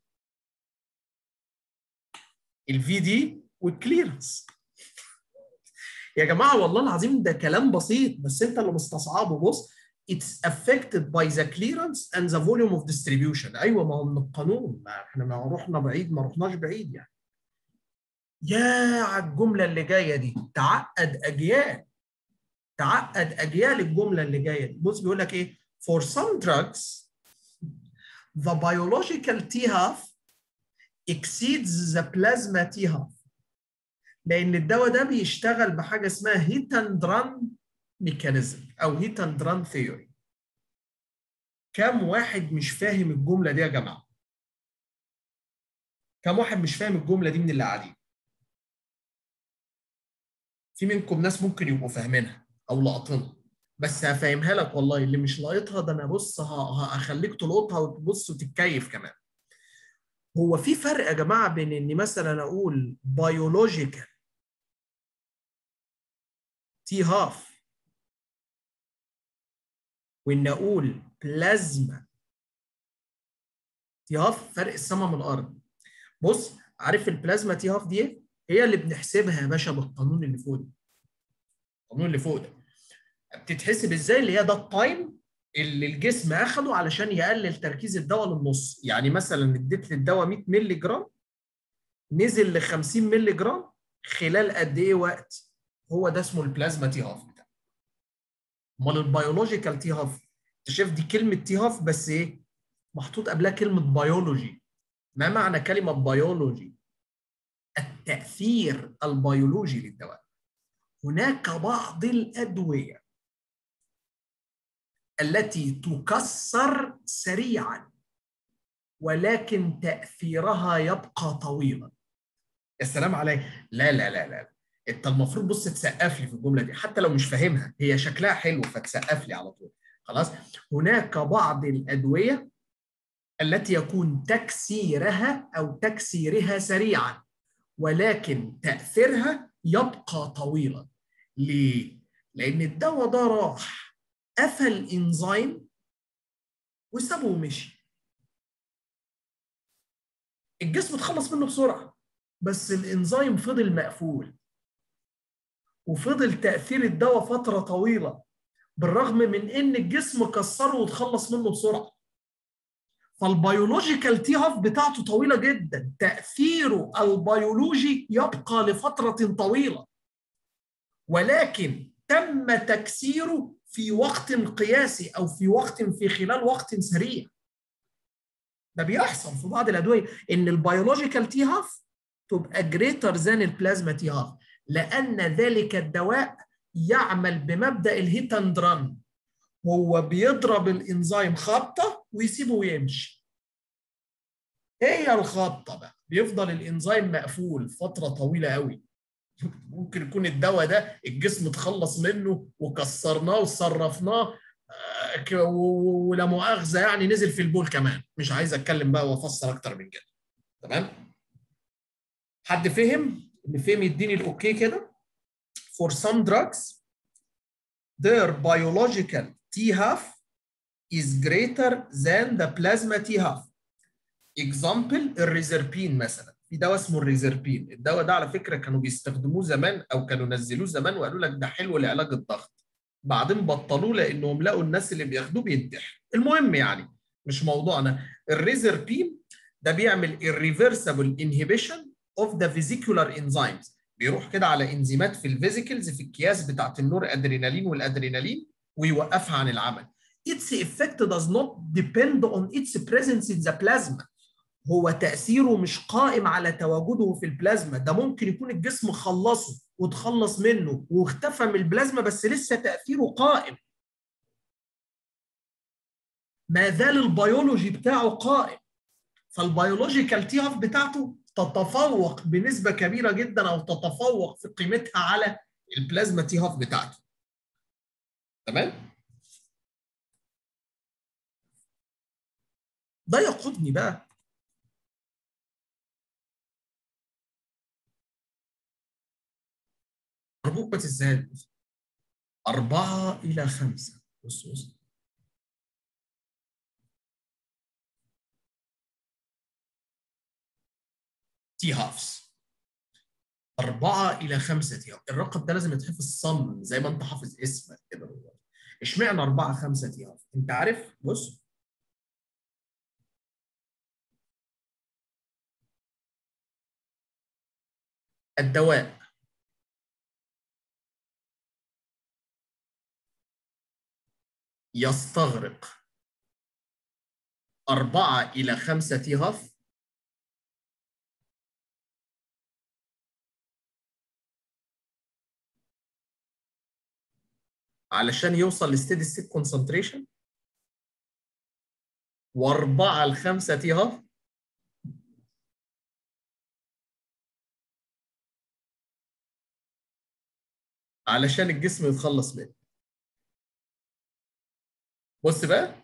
الفي دي والكليرنس يا جماعة والله العظيم ده كلام بسيط بس أنت اللي مستصعبه بص it's affected by the clearance and the volume of distribution أيوه ما هو من القانون ما احنا ما رحنا بعيد ما رحناش بعيد يعني يا على الجملة اللي جاية دي تعقد أجيال تعقد اجيال الجمله اللي جايه دي بص بيقول لك ايه for some drugs the biological T half exceeds the plasma T half لان الدواء ده بيشتغل بحاجه اسمها هيت اند ران ميكانيزم او هيت اند ران ثيوري كم واحد مش فاهم الجمله دي يا جماعه كم واحد مش فاهم الجمله دي من اللي قاعدين في منكم ناس ممكن يبقوا فاهمينها او لاقطينها بس هفهمها لك والله اللي مش لاقطها ده انا بص هخليك تلقطها وتبص وتتكيف كمان هو في فرق يا جماعه بين اني مثلا اقول بيولوجيكال تي هاف وان اقول بلازما تي هاف فرق السما من الارض بص عارف البلازما تي هاف دي ايه هي اللي بنحسبها يا باشا بالقانون اللي فوق ده القانون اللي فوق ده بتتحسب ازاي اللي هي ده التايم اللي الجسم اخده علشان يقلل تركيز الدواء للنص يعني مثلا اديت للدواء 100 مللي جرام نزل ل 50 مللي جرام خلال قد ايه وقت هو ده اسمه البلازما تي هاف بتاع امال البيولوجيكال تي هاف انت شايف دي كلمه تي هاف بس ايه محطوط قبلها كلمه بيولوجي ما معنى كلمه بيولوجي التاثير البيولوجي للدواء هناك بعض الادويه التي تكسر سريعا ولكن تاثيرها يبقى طويلا يا سلام عليك لا لا لا لا انت المفروض بص تسقف لي في الجمله دي حتى لو مش فاهمها هي شكلها حلو فتسقف لي على طول خلاص هناك بعض الادويه التي يكون تكسيرها او تكسيرها سريعا ولكن تاثيرها يبقى طويلا ليه لان الدواء ده راح قفل انزيم وسابه ومشي الجسم اتخلص منه بسرعه بس الانزيم فضل مقفول وفضل تاثير الدواء فتره طويله بالرغم من ان الجسم كسره وتخلص منه بسرعه فالبيولوجيكال تي هاف بتاعته طويله جدا تاثيره البيولوجي يبقى لفتره طويله ولكن تم تكسيره في وقت قياسي او في وقت في خلال وقت سريع ده بيحصل في بعض الادويه ان البيولوجيكال تي هاف تبقى جريتر ذان البلازما تي هاف لان ذلك الدواء يعمل بمبدا الهيت اند ران هو بيضرب الانزيم خبطه ويسيبه ويمشي هي الخبطه بقى بيفضل الانزيم مقفول فتره طويله قوي ممكن يكون الدواء ده الجسم اتخلص منه وكسرناه وصرفناه ولا مؤاخذه يعني نزل في البول كمان مش عايز اتكلم بقى وافسر اكتر من كده تمام حد فهم اللي فهم يديني الاوكي كده for some drugs their biological T half is greater than the plasma T half example الريزربين مثلا في دواء اسمه الريزربين الدواء ده على فكره كانوا بيستخدموه زمان او كانوا نزلوه زمان وقالوا لك ده حلو لعلاج الضغط بعدين بطلوه لانهم لقوا الناس اللي بياخدوه بينتحر المهم يعني مش موضوعنا الريزربين ده بيعمل irreversible inhibition of the vesicular enzymes بيروح كده على انزيمات في الفيزيكلز في الكياس بتاعت النور ادرينالين والادرينالين ويوقفها عن العمل its effect does not depend on its presence in the plasma هو تأثيره مش قائم على تواجده في البلازما ده ممكن يكون الجسم خلصه وتخلص منه واختفى من البلازما بس لسه تأثيره قائم ما زال البيولوجي بتاعه قائم فالبيولوجيكال تي اف بتاعته تتفوق بنسبة كبيرة جدا أو تتفوق في قيمتها على البلازما تي هاف بتاعته تمام؟ ده يقودني بقى أربوك بتزداد أربعة إلى خمسة بص بص تي هافز أربعة إلى خمسة تي هاف الرقم ده لازم يتحفظ صم زي ما أنت حافظ اسمك كده بالظبط اشمعنى أربعة خمسة تي هاف أنت عارف بص الدواء يستغرق أربعة إلى خمسة تي هاف علشان يوصل لستيدي ستيت كونسنتريشن واربعه لخمسه تي هاف علشان الجسم يتخلص منه بص بقى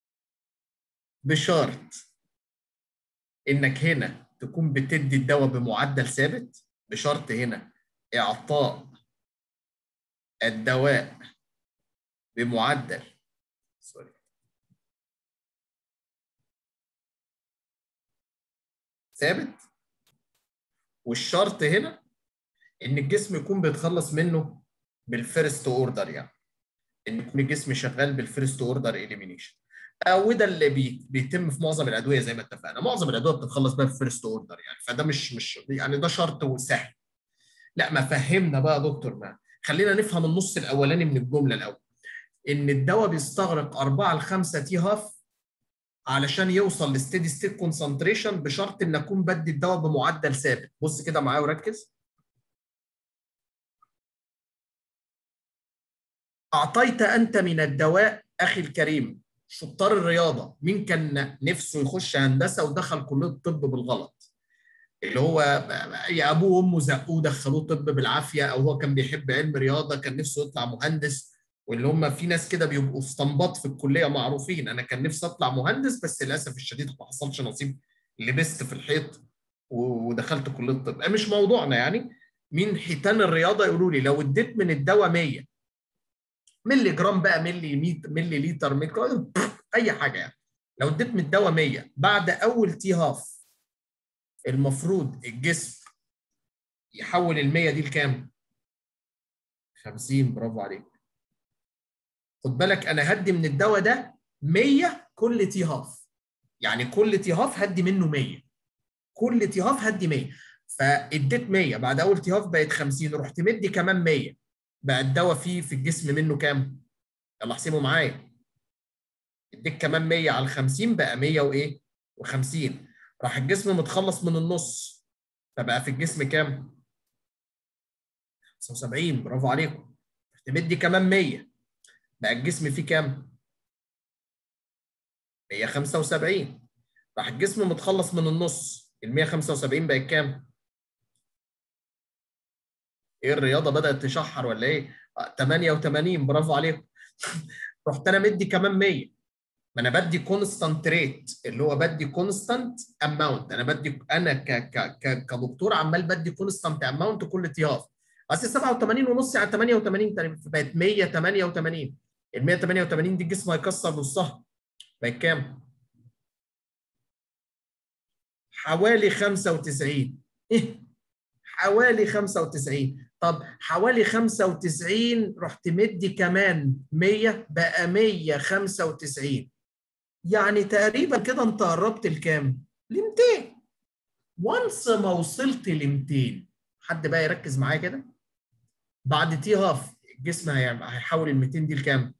بشرط انك هنا تكون بتدي الدواء بمعدل ثابت بشرط هنا اعطاء الدواء بمعدل سوري ثابت والشرط هنا ان الجسم يكون بيتخلص منه بالفيرست اوردر يعني ان يكون الجسم شغال بالفيرست اوردر اليمينيشن وده اللي بي بيتم في معظم الادويه زي ما اتفقنا معظم الادويه بتتخلص بقى بالفيرست اوردر يعني فده مش مش يعني ده شرط وسهل لا ما فهمنا بقى يا دكتور ما خلينا نفهم النص الاولاني من الجمله الاول ان الدواء بيستغرق 4 ل 5 تي هاف علشان يوصل لستيدي ستيت كونسنتريشن بشرط ان اكون بدي الدواء بمعدل ثابت بص كده معايا وركز اعطيت انت من الدواء اخي الكريم شطار الرياضه مين كان نفسه يخش هندسه ودخل كليه الطب بالغلط اللي هو يا ابوه وامه زقوه دخلوه طب بالعافيه او هو كان بيحب علم رياضه كان نفسه يطلع مهندس واللي هم في ناس كده بيبقوا استنباط في الكليه معروفين انا كان نفسي اطلع مهندس بس للاسف الشديد ما حصلش نصيب لبست في الحيط ودخلت كليه الطب مش موضوعنا يعني مين حيتان الرياضه يقولوا لي لو اديت من الدواء 100 ملي جرام بقى ملي ميت ملي لتر ميكرو اي حاجه يعني لو اديت من الدواء 100 بعد اول تي هاف المفروض الجسم يحول ال 100 دي لكام؟ 50 برافو عليك خد بالك انا هدي من الدواء ده 100 كل تي هاف يعني كل تي هاف هدي منه 100 كل تي هاف هدي 100 فاديت 100 بعد اول تي هاف بقت 50 رحت مدي كمان 100 بقى الدواء فيه في الجسم منه كام؟ يلا احسبوا معايا اديك كمان 100 على ال 50 بقى 100 وايه؟ و50 راح الجسم متخلص من النص فبقى في الجسم كام؟ 75 برافو عليكم رحت مدي كمان 100 بقى الجسم فيه كام؟ 175 راح الجسم متخلص من النص ال 175 بقت كام؟ ايه الرياضه بدات تشحر ولا ايه؟ 88 برافو عليكم رحت انا مدي كمان 100 ما انا بدي كونستانت ريت اللي هو بدي كونستانت اماونت انا بدي انا ك ك ك كدكتور عمال بدي كونستانت اماونت كل تي هاف اصل 87 ونص يعني 88 تقريبا بقت 188 ال 188 دي الجسم هيكسر نصها بقت كام؟ حوالي 95 ايه؟ حوالي 95 طب حوالي 95 رحت مدي كمان 100 بقى 195 يعني تقريبا كده انت قربت لكام؟ ل 200 وانس ما وصلت ل 200 حد بقى يركز معايا كده بعد تي هاف الجسم هيحول ال 200 دي لكام؟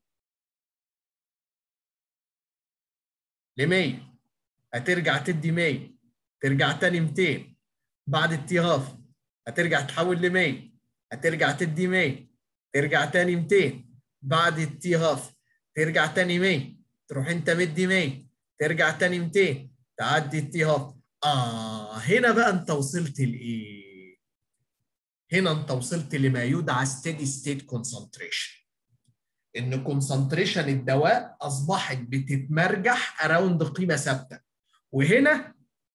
ل 100 هترجع تدي 100 ترجع تاني 200 بعد التي هاف هترجع تحول ل 100 هترجع تدي 100 ترجع تاني 200 بعد التي هاف ترجع تاني 100 تروح انت مدي 100 ترجع تاني 200 تعدي التي هاف اه هنا بقى انت وصلت لايه؟ هنا انت وصلت لما يدعى ستيدي ستيت كونسنتريشن ان كونسنتريشن الدواء اصبحت بتتمرجح اراوند قيمه ثابته وهنا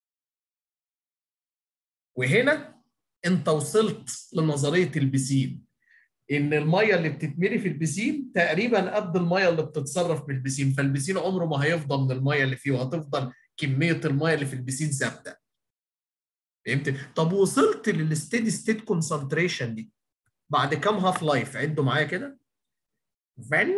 وهنا انت وصلت لنظريه البسين ان الميه اللي بتتملي في البسين تقريبا قد الميه اللي بتتصرف بالبسين فالبسين عمره ما هيفضى من الميه اللي فيه وهتفضل كميه الميه اللي في البسين ثابته فهمت طب وصلت للستيدي ستيت كونسنتريشن دي بعد كام هاف لايف عدوا معايا كده 1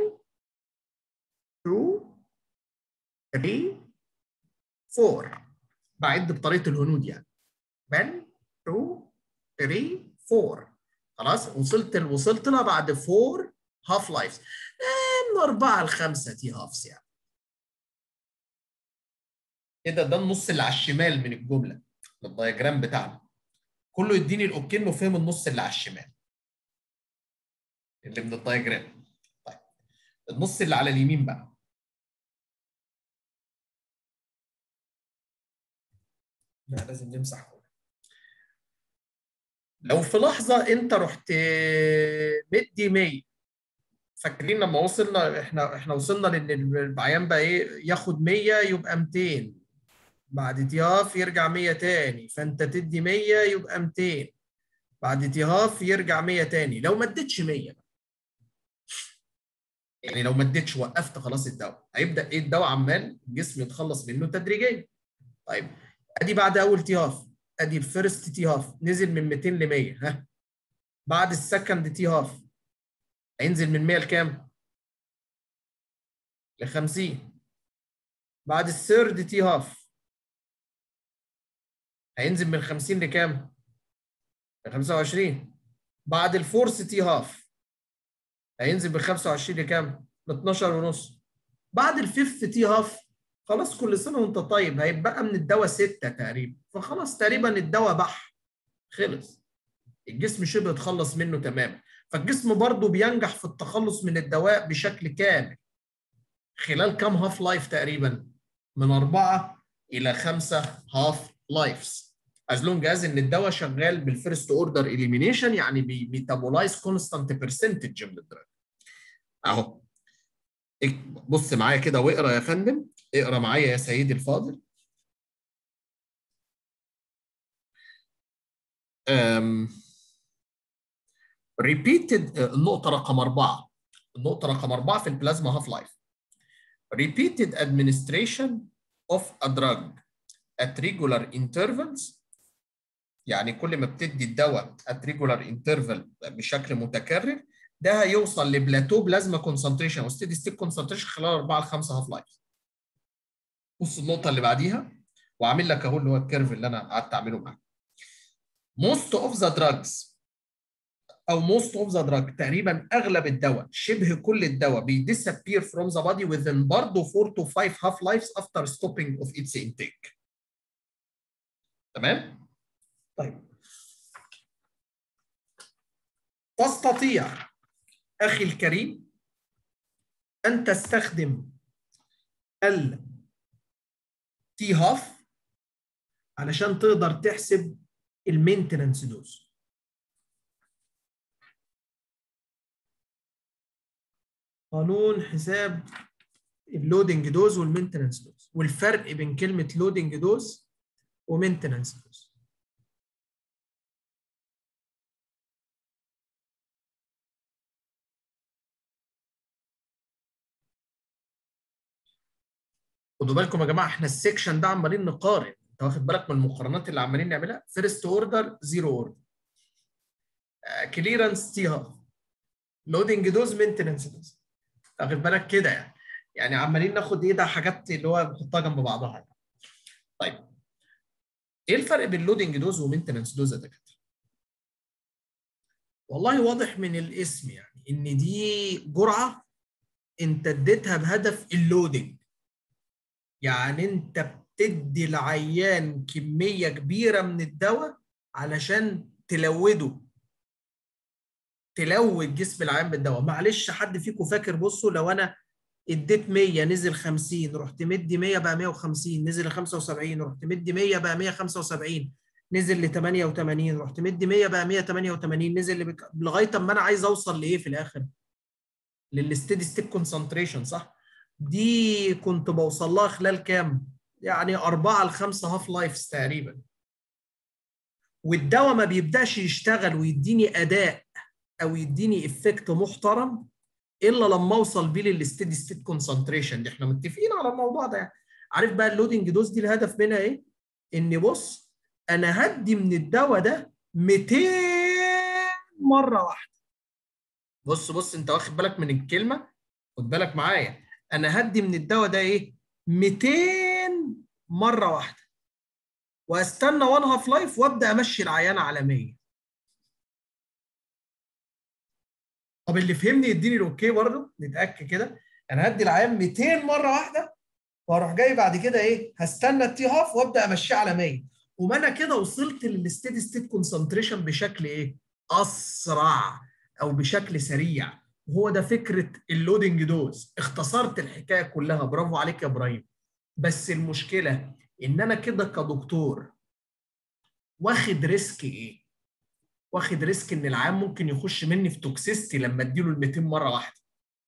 2 3 4 بعد بطريقه الهنود يعني 1 2 3 4 خلاص وصلت وصلت لها بعد 4 هاف لايفز من 4 ل 5 تي هافز يعني كده ده النص اللي على الشمال من الجمله الدياجرام بتاعنا كله يديني الاوكي انه فهم النص اللي على الشمال اللي من الدياجرام طيب النص اللي على اليمين بقى لا لازم نمسح لو في لحظه انت رحت مدي 100 فاكرين لما وصلنا احنا احنا وصلنا لان العيان بقى ايه ياخد 100 يبقى 200 بعد تيهاف يرجع 100 تاني فانت تدي 100 يبقى 200 بعد تيهاف يرجع 100 تاني لو ما اديتش 100 يعني لو ما اديتش وقفت خلاص الدواء هيبدا ايه الدواء عمال الجسم يتخلص منه تدريجيا طيب ادي بعد اول تيهاف ادي الفيرست تي هاف نزل من 200 ل 100 ها بعد السكند تي هاف هينزل من 100 لكام؟ ل 50 بعد الثيرد تي هاف هينزل من 50 لكام؟ ل 25 بعد الفورث تي هاف هينزل من 25 لكام؟ ل 12 ونص بعد الفيفث تي هاف خلاص كل سنه وانت طيب هيبقى من الدواء 6 تقريبا فخلاص تقريبا الدواء بح خلص الجسم شبه اتخلص منه تماما فالجسم برضه بينجح في التخلص من الدواء بشكل كامل خلال كام هاف لايف تقريبا من أربعة إلى خمسة هاف لايفز از لونج از ان الدواء شغال بالفيرست اوردر اليمينيشن يعني بيميتابولايز كونستانت برسنتج من الدراج اهو بص معايا كده واقرا يا فندم اقرا معايا يا سيدي الفاضل um, repeated النقطة رقم أربعة النقطة رقم أربعة في البلازما هاف لايف repeated administration of a drug at regular intervals يعني كل ما بتدي الدواء at regular interval بشكل متكرر ده هيوصل لبلاتو بلازما كونسنتريشن او ستيدي ستيت كونسنتريشن خلال 4 ل 5 هاف لايف بص النقطة اللي بعديها وعامل لك اهو اللي هو الكيرف اللي انا قعدت اعمله معاك most of the drugs او most of the drug تقريبا اغلب الدواء شبه كل الدواء بيديسابير from the body within برضه 4 to 5 half lives after stopping of its intake تمام طيب تستطيع اخي الكريم ان تستخدم ال تي هاف علشان تقدر تحسب المينتننس دوز قانون حساب اللودنج دوز والمينتننس دوز والفرق بين كلمه لودنج دوز ومينتننس دوز خدوا بالكم يا جماعه احنا السكشن ده عمالين نقارن انت واخد بالك من المقارنات اللي عمالين نعملها فيرست اوردر زيرو اوردر كليرنس تي هاف لودنج دوز مينتننس دوز واخد بالك كده يعني يعني عمالين ناخد ايه ده حاجات اللي هو نحطها جنب بعضها يعني. طيب ايه الفرق بين لودنج دوز ومينتننس دوز يا دكاتره؟ والله واضح من الاسم يعني ان دي جرعه انت اديتها بهدف اللودنج يعني انت بتدي العيان كميه كبيره من الدواء علشان تلوده تلود جسم العيان بالدواء معلش حد فيكم فاكر بصوا لو انا اديت 100 نزل 50 رحت مدي 100 بقى 150 نزل ل 75 رحت مدي 100 بقى 175 نزل ل 88 رحت مدي 100 بقى 188 نزل لبك... لغايه اما انا عايز اوصل لايه في الاخر؟ للستيدي ستيت كونسنتريشن صح؟ دي كنت بوصل لها خلال كام؟ يعني 4 ل 5 هاف لايفز تقريبا. والدواء ما بيبداش يشتغل ويديني اداء او يديني افكت محترم الا لما اوصل بيه للستيدي ستيت كونسنتريشن دي احنا متفقين على الموضوع ده يعني. عارف بقى اللودنج دوز دي الهدف منها ايه؟ ان بص انا هدي من الدواء ده 200 مره واحده. بص بص انت واخد بالك من الكلمه؟ خد بالك معايا انا هدي من الدواء ده ايه 200 مره واحده واستنى وان هاف لايف وابدا امشي العيان على 100 طب اللي فهمني يديني الاوكي برضه نتاكد كده انا هدي العيان 200 مره واحده واروح جاي بعد كده ايه هستنى التي هاف وابدا امشيه على 100 وما انا كده وصلت للستيدي ستيت كونسنتريشن بشكل ايه اسرع او بشكل سريع وهو ده فكره اللودنج دوز اختصرت الحكايه كلها برافو عليك يا ابراهيم بس المشكله ان انا كده كدكتور واخد ريسك ايه واخد ريسك ان العيان ممكن يخش مني في توكسيستي لما اديله ال 200 مره واحده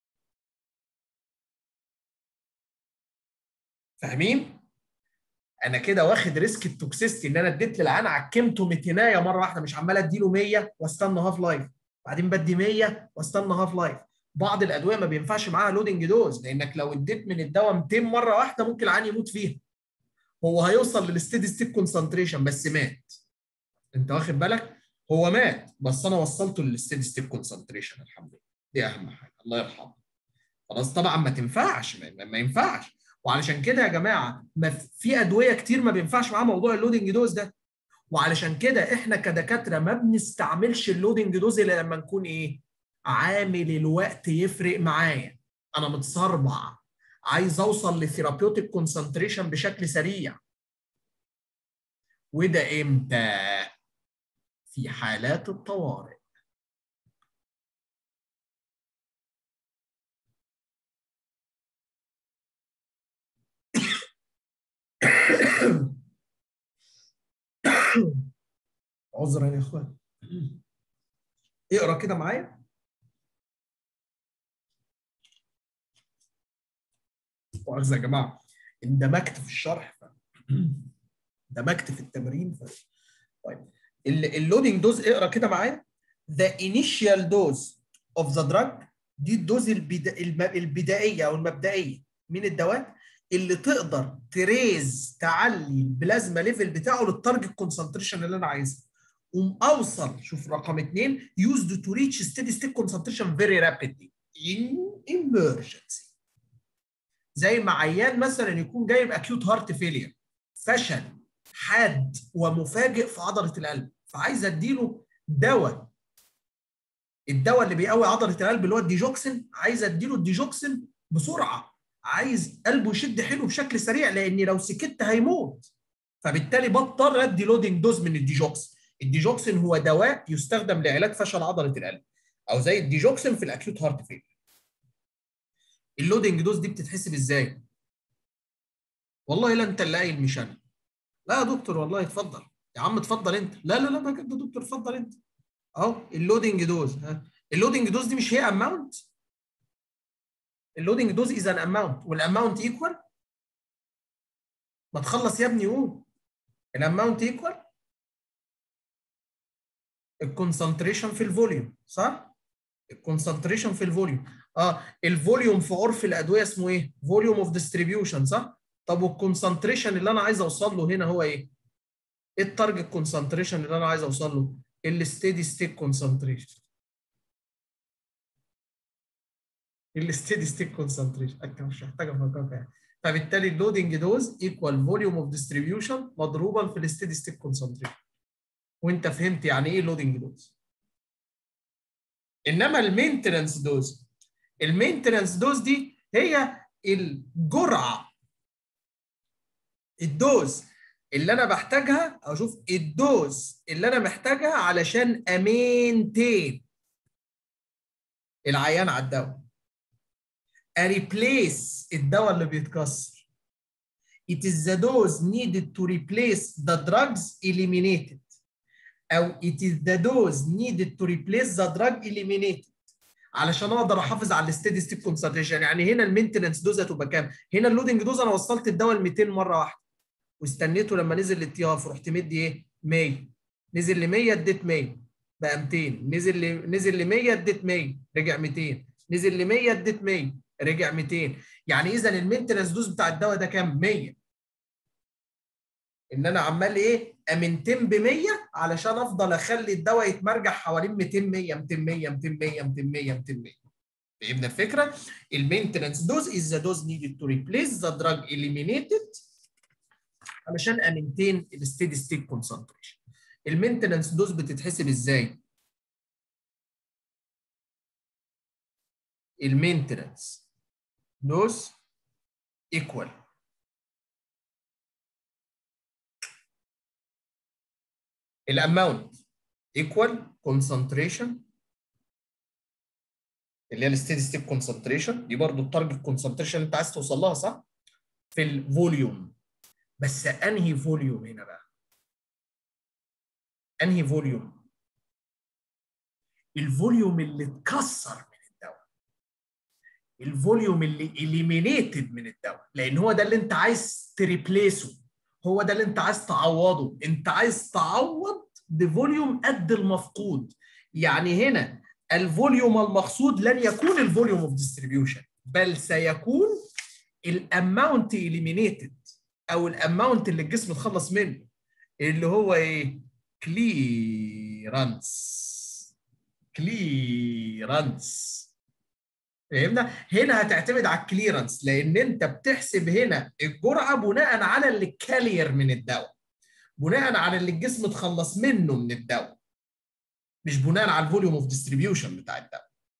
فاهمين انا كده واخد ريسك التوكسيستي ان انا اديت للعيان عكمته 200 مره واحده مش عمال اديله 100 واستنى هاف لايف بعدين بدي 100 واستنى هاف لايف بعض الادويه ما بينفعش معاها لودنج دوز لانك لو اديت من الدواء 200 مره واحده ممكن العيان يموت فيها هو هيوصل للستيدي ستيت كونسنتريشن بس مات انت واخد بالك هو مات بس انا وصلته للستيدي ستيت كونسنتريشن الحمد لله دي اهم حاجه الله يرحمه خلاص طبعا ما تنفعش ما, ما ينفعش وعلشان كده يا جماعه ما في ادويه كتير ما بينفعش معاها موضوع اللودنج دوز ده وعلشان كده احنا كدكاتره ما بنستعملش اللودنج دوز الا لما نكون ايه عامل الوقت يفرق معايا انا متصربع عايز اوصل لثيرابيوتيك كونسنتريشن بشكل سريع وده امتى في حالات الطوارئ عذرا يا اخوان اقرا كده معايا مؤاخذه يا جماعه اندمجت في الشرح ف... اندمجت في التمرين ف... طيب اللودنج دوز اقرا كده معايا the initial dose of the drug دي الدوز البدا... البدائيه او المبدئيه من الدواء اللي تقدر تريز تعلي البلازما ليفل بتاعه للتارجت كونسنتريشن اللي انا عايزها قوم اوصل شوف رقم اثنين used to reach steady state concentration very rapidly in emergency زي ما عيان مثلا يكون جاي باكيوت هارت فيلير فشل حاد ومفاجئ في عضله القلب فعايز اديله دواء الدواء اللي بيقوي عضله القلب اللي هو الديجوكسين عايز اديله الديجوكسين بسرعه عايز قلبه يشد حلو بشكل سريع لاني لو سكت هيموت فبالتالي بضطر ادي لودنج دوز من الديجوكسين الديجوكسين هو دواء يستخدم لعلاج فشل عضله القلب او زي الديجوكسين في الاكيوت هارت فيلير اللودنج دوز دي بتتحسب ازاي والله لا انت اللي قايل مش انا لا يا دكتور والله اتفضل يا عم اتفضل انت لا لا لا بجد يا دكتور اتفضل انت اهو اللودنج دوز ها اللودنج دوز دي مش هي اماونت اللودنج دوز از ان اماونت والاماونت ايكوال ما تخلص يا ابني قول الاماونت ايكوال الكونسنتريشن في الفوليوم صح؟ الكونسنتريشن في الفوليوم اه الفوليوم في عرف الادويه اسمه ايه؟ فوليوم اوف ديستريبيوشن صح؟ طب والكونسنتريشن اللي انا عايز اوصل له هنا هو ايه؟ ايه التارجت كونسنتريشن اللي انا عايز اوصل له؟ الستيدي ستيت كونسنتريشن الستيدي ستيت كونسنتريشن انت مش محتاج افكرك يعني فبالتالي اللودنج دوز ايكوال فوليوم اوف ديستريبيوشن مضروبا في الستيدي ستيت كونسنتريشن وانت فهمت يعني ايه لودنج دوز انما المينتننس دوز المينتننس دوز دي هي الجرعه الدوز اللي انا بحتاجها او شوف الدوز اللي انا محتاجها علشان امينتين العيان على الدواء اريبليس الدواء اللي بيتكسر it is the dose needed to replace the drugs eliminated او it is the dose needed to replace the drug eliminated علشان اقدر احافظ على الستيدي ستيت كونسنتريشن يعني هنا المينتننس دوز هتبقى كام؟ هنا اللودنج دوز انا وصلت الدواء ل 200 مره واحده واستنيته لما نزل للتي اف رحت مدي ايه؟ 100 نزل ل 100 اديت 100 بقى 200 نزل ل نزل ل 100 اديت 100 رجع 200 نزل ل 100 اديت 100 رجع 200 يعني اذا المينتننس دوز بتاع الدواء ده كام؟ 100 ان انا عمال ايه امنتين ب 100 علشان افضل اخلي الدواء يتمرجح حوالين 200 100 200 100 200 100 200 100 200 100 فهمنا الفكره؟ المينتننس دوز از ذا دوز نيدد تو ريبليس ذا دراج اليمينيتد علشان امنتين الستيدي ستيت كونسنتريشن. المينتننس دوز بتتحسب ازاي؟ المينتننس دوز ايكوال الاماونت ايكوال كونسنتريشن اللي هي الستيدي ستيت كونسنتريشن دي برضو التارجت كونسنتريشن اللي انت عايز توصل لها صح؟ في الفوليوم بس انهي فوليوم هنا بقى؟ انهي فوليوم؟ الفوليوم اللي اتكسر من الدواء الفوليوم اللي اليمينيتد من الدواء لان هو ده اللي انت عايز تريبليسه هو ده اللي انت عايز تعوضه انت عايز تعوض بفوليوم قد المفقود يعني هنا الفوليوم المقصود لن يكون الفوليوم اوف ديستريبيوشن بل سيكون الاماونت اليمينيتد او الاماونت اللي الجسم اتخلص منه اللي هو ايه كليرانس كليرانس فهمنا هنا هتعتمد على الكليرنس لان انت بتحسب هنا الجرعه بناء على اللي كالير من الدواء بناء على اللي الجسم اتخلص منه من الدواء مش بناء على الفوليوم اوف ديستريبيوشن بتاع الدواء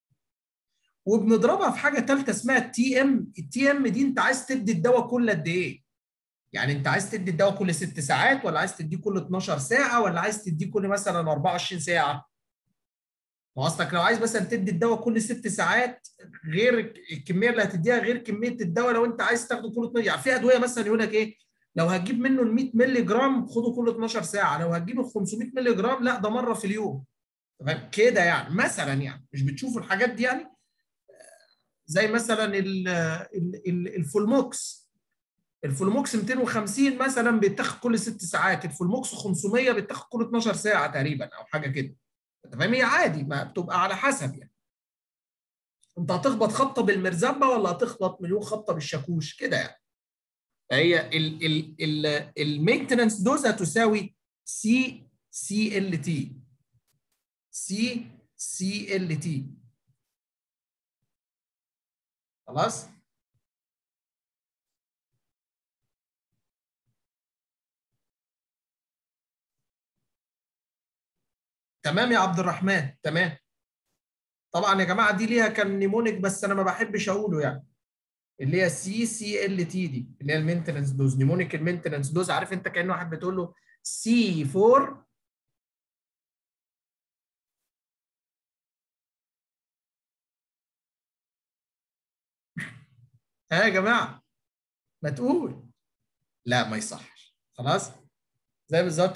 وبنضربها في حاجه ثالثه اسمها التي ام التي ام دي انت عايز تدي الدواء كل قد ايه يعني انت عايز تدي الدواء كل ست ساعات ولا عايز تديه كل 12 ساعه ولا عايز تديه كل مثلا 24 ساعه ما اصلك لو عايز مثلا تدي الدواء كل ست ساعات غير الكميه اللي هتديها غير كميه الدواء لو انت عايز تاخده كل 12 يعني في ادويه مثلا يقول لك ايه لو هتجيب منه ال 100 مللي جرام خده كل 12 ساعه لو هتجيب ال 500 مللي جرام لا ده مره في اليوم تمام كده يعني مثلا يعني مش بتشوفوا الحاجات دي يعني زي مثلا الفولموكس الفولموكس 250 مثلا بيتاخد كل ست ساعات الفولموكس 500 بيتاخد كل 12 ساعه تقريبا او حاجه كده تمام هي عادي ما بتبقى على حسب يعني انت هتخبط خبطه بالمرزبه ولا هتخبط مليون خبطه بالشاكوش كده يعني هي ال ال ال المينتننس دوز هتساوي سي سي ال تي سي سي ال تي خلاص تمام يا عبد الرحمن تمام طبعا يا جماعه دي ليها كان نيمونيك بس انا ما بحبش اقوله يعني اللي هي سي سي ال تي دي اللي هي المينتننس دوز نيمونيك المينتننس دوز عارف انت كان واحد بتقول له سي 4 ها يا جماعه ما تقول لا ما يصحش خلاص زي بالظبط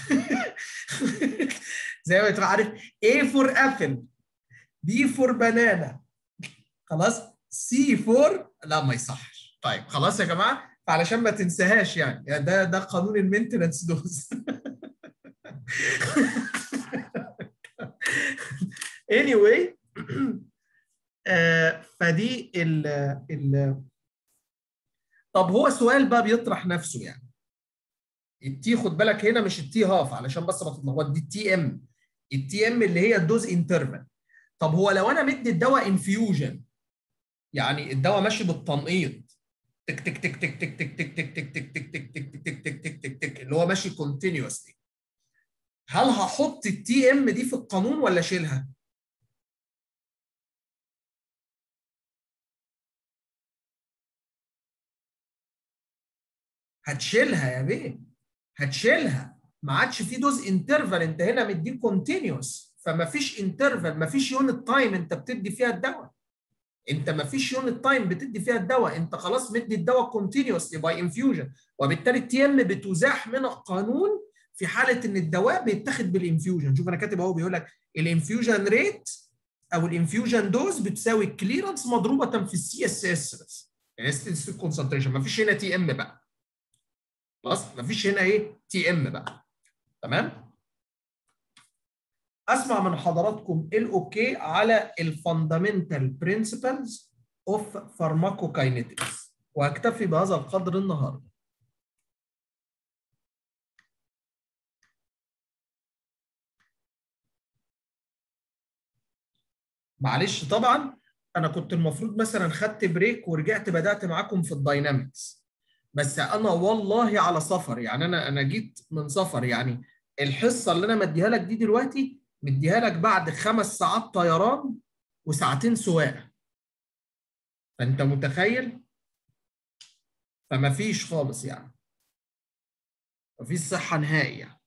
زي ما تبقى عارف A for apple B for banana خلاص C for لا ما يصحش طيب خلاص يا جماعه فعلشان ما تنساهاش يعني, يعني ده ده قانون المينتننس دوز anyway آه فدي ال ال طب هو السؤال بقى بيطرح نفسه يعني التي خد بالك هنا مش التي هاف علشان بس ما تتلخبط دي التي ام التي ام اللي هي الدوز انترفال طب هو لو انا مدي الدواء انفيوجن يعني الدواء ماشي بالتنقيط تك تك تك تك تك تك تك تك تك تك تك تك تك تك تك تك تك تك اللي هو ماشي كونتينيوسلي هل هحط التي ام دي في القانون ولا اشيلها؟ هتشيلها يا بيه هتشيلها ما عادش في دوز انترفال انت هنا مديه كونتينيوس فما فيش انترفال ما فيش يونت تايم انت بتدي فيها الدواء انت ما فيش يونت تايم بتدي فيها الدواء انت خلاص مدي الدواء كونتينيوسلي باي انفيوجن وبالتالي التي ام بتزاح من القانون في حاله ان الدواء بيتاخد بالانفيوجن شوف انا كاتب اهو بيقول لك الانفيوجن ريت او الانفيوجن دوز بتساوي الكليرنس مضروبه في السي اس اس بس يعني كونسنتريشن ما فيش هنا تي ام بقى خلاص ما فيش هنا ايه تي ام بقى تمام اسمع من حضراتكم الاوكي على الفاندامنتال برنسبلز اوف فارماكوكاينيتكس وهكتفي بهذا القدر النهارده معلش طبعا انا كنت المفروض مثلا خدت بريك ورجعت بدات معاكم في الداينامكس بس انا والله على سفر يعني انا انا جيت من سفر يعني الحصه اللي انا مديها لك دي دلوقتي مديها لك بعد خمس ساعات طيران وساعتين سواقه فانت متخيل فما فيش خالص يعني ما فيش صحه نهائي يعني.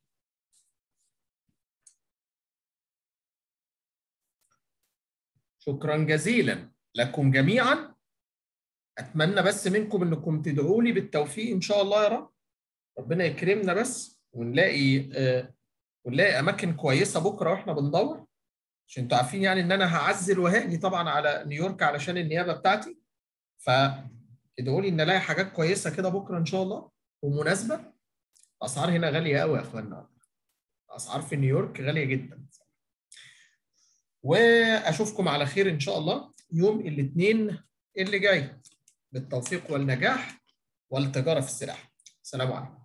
شكرا جزيلا لكم جميعا اتمنى بس منكم انكم تدعوا لي بالتوفيق ان شاء الله يا رب ربنا يكرمنا بس ونلاقي آه ونلاقي اماكن كويسه بكره واحنا بندور عشان انتوا عارفين يعني ان انا هعزل وهاجي طبعا على نيويورك علشان النيابه بتاعتي فادعوا لي ان الاقي حاجات كويسه كده بكره ان شاء الله ومناسبه الاسعار هنا غاليه قوي يا اخوانا الاسعار في نيويورك غاليه جدا واشوفكم على خير ان شاء الله يوم الاثنين اللي جاي بالتوفيق والنجاح والتجاره في السلاح. السلام عليكم.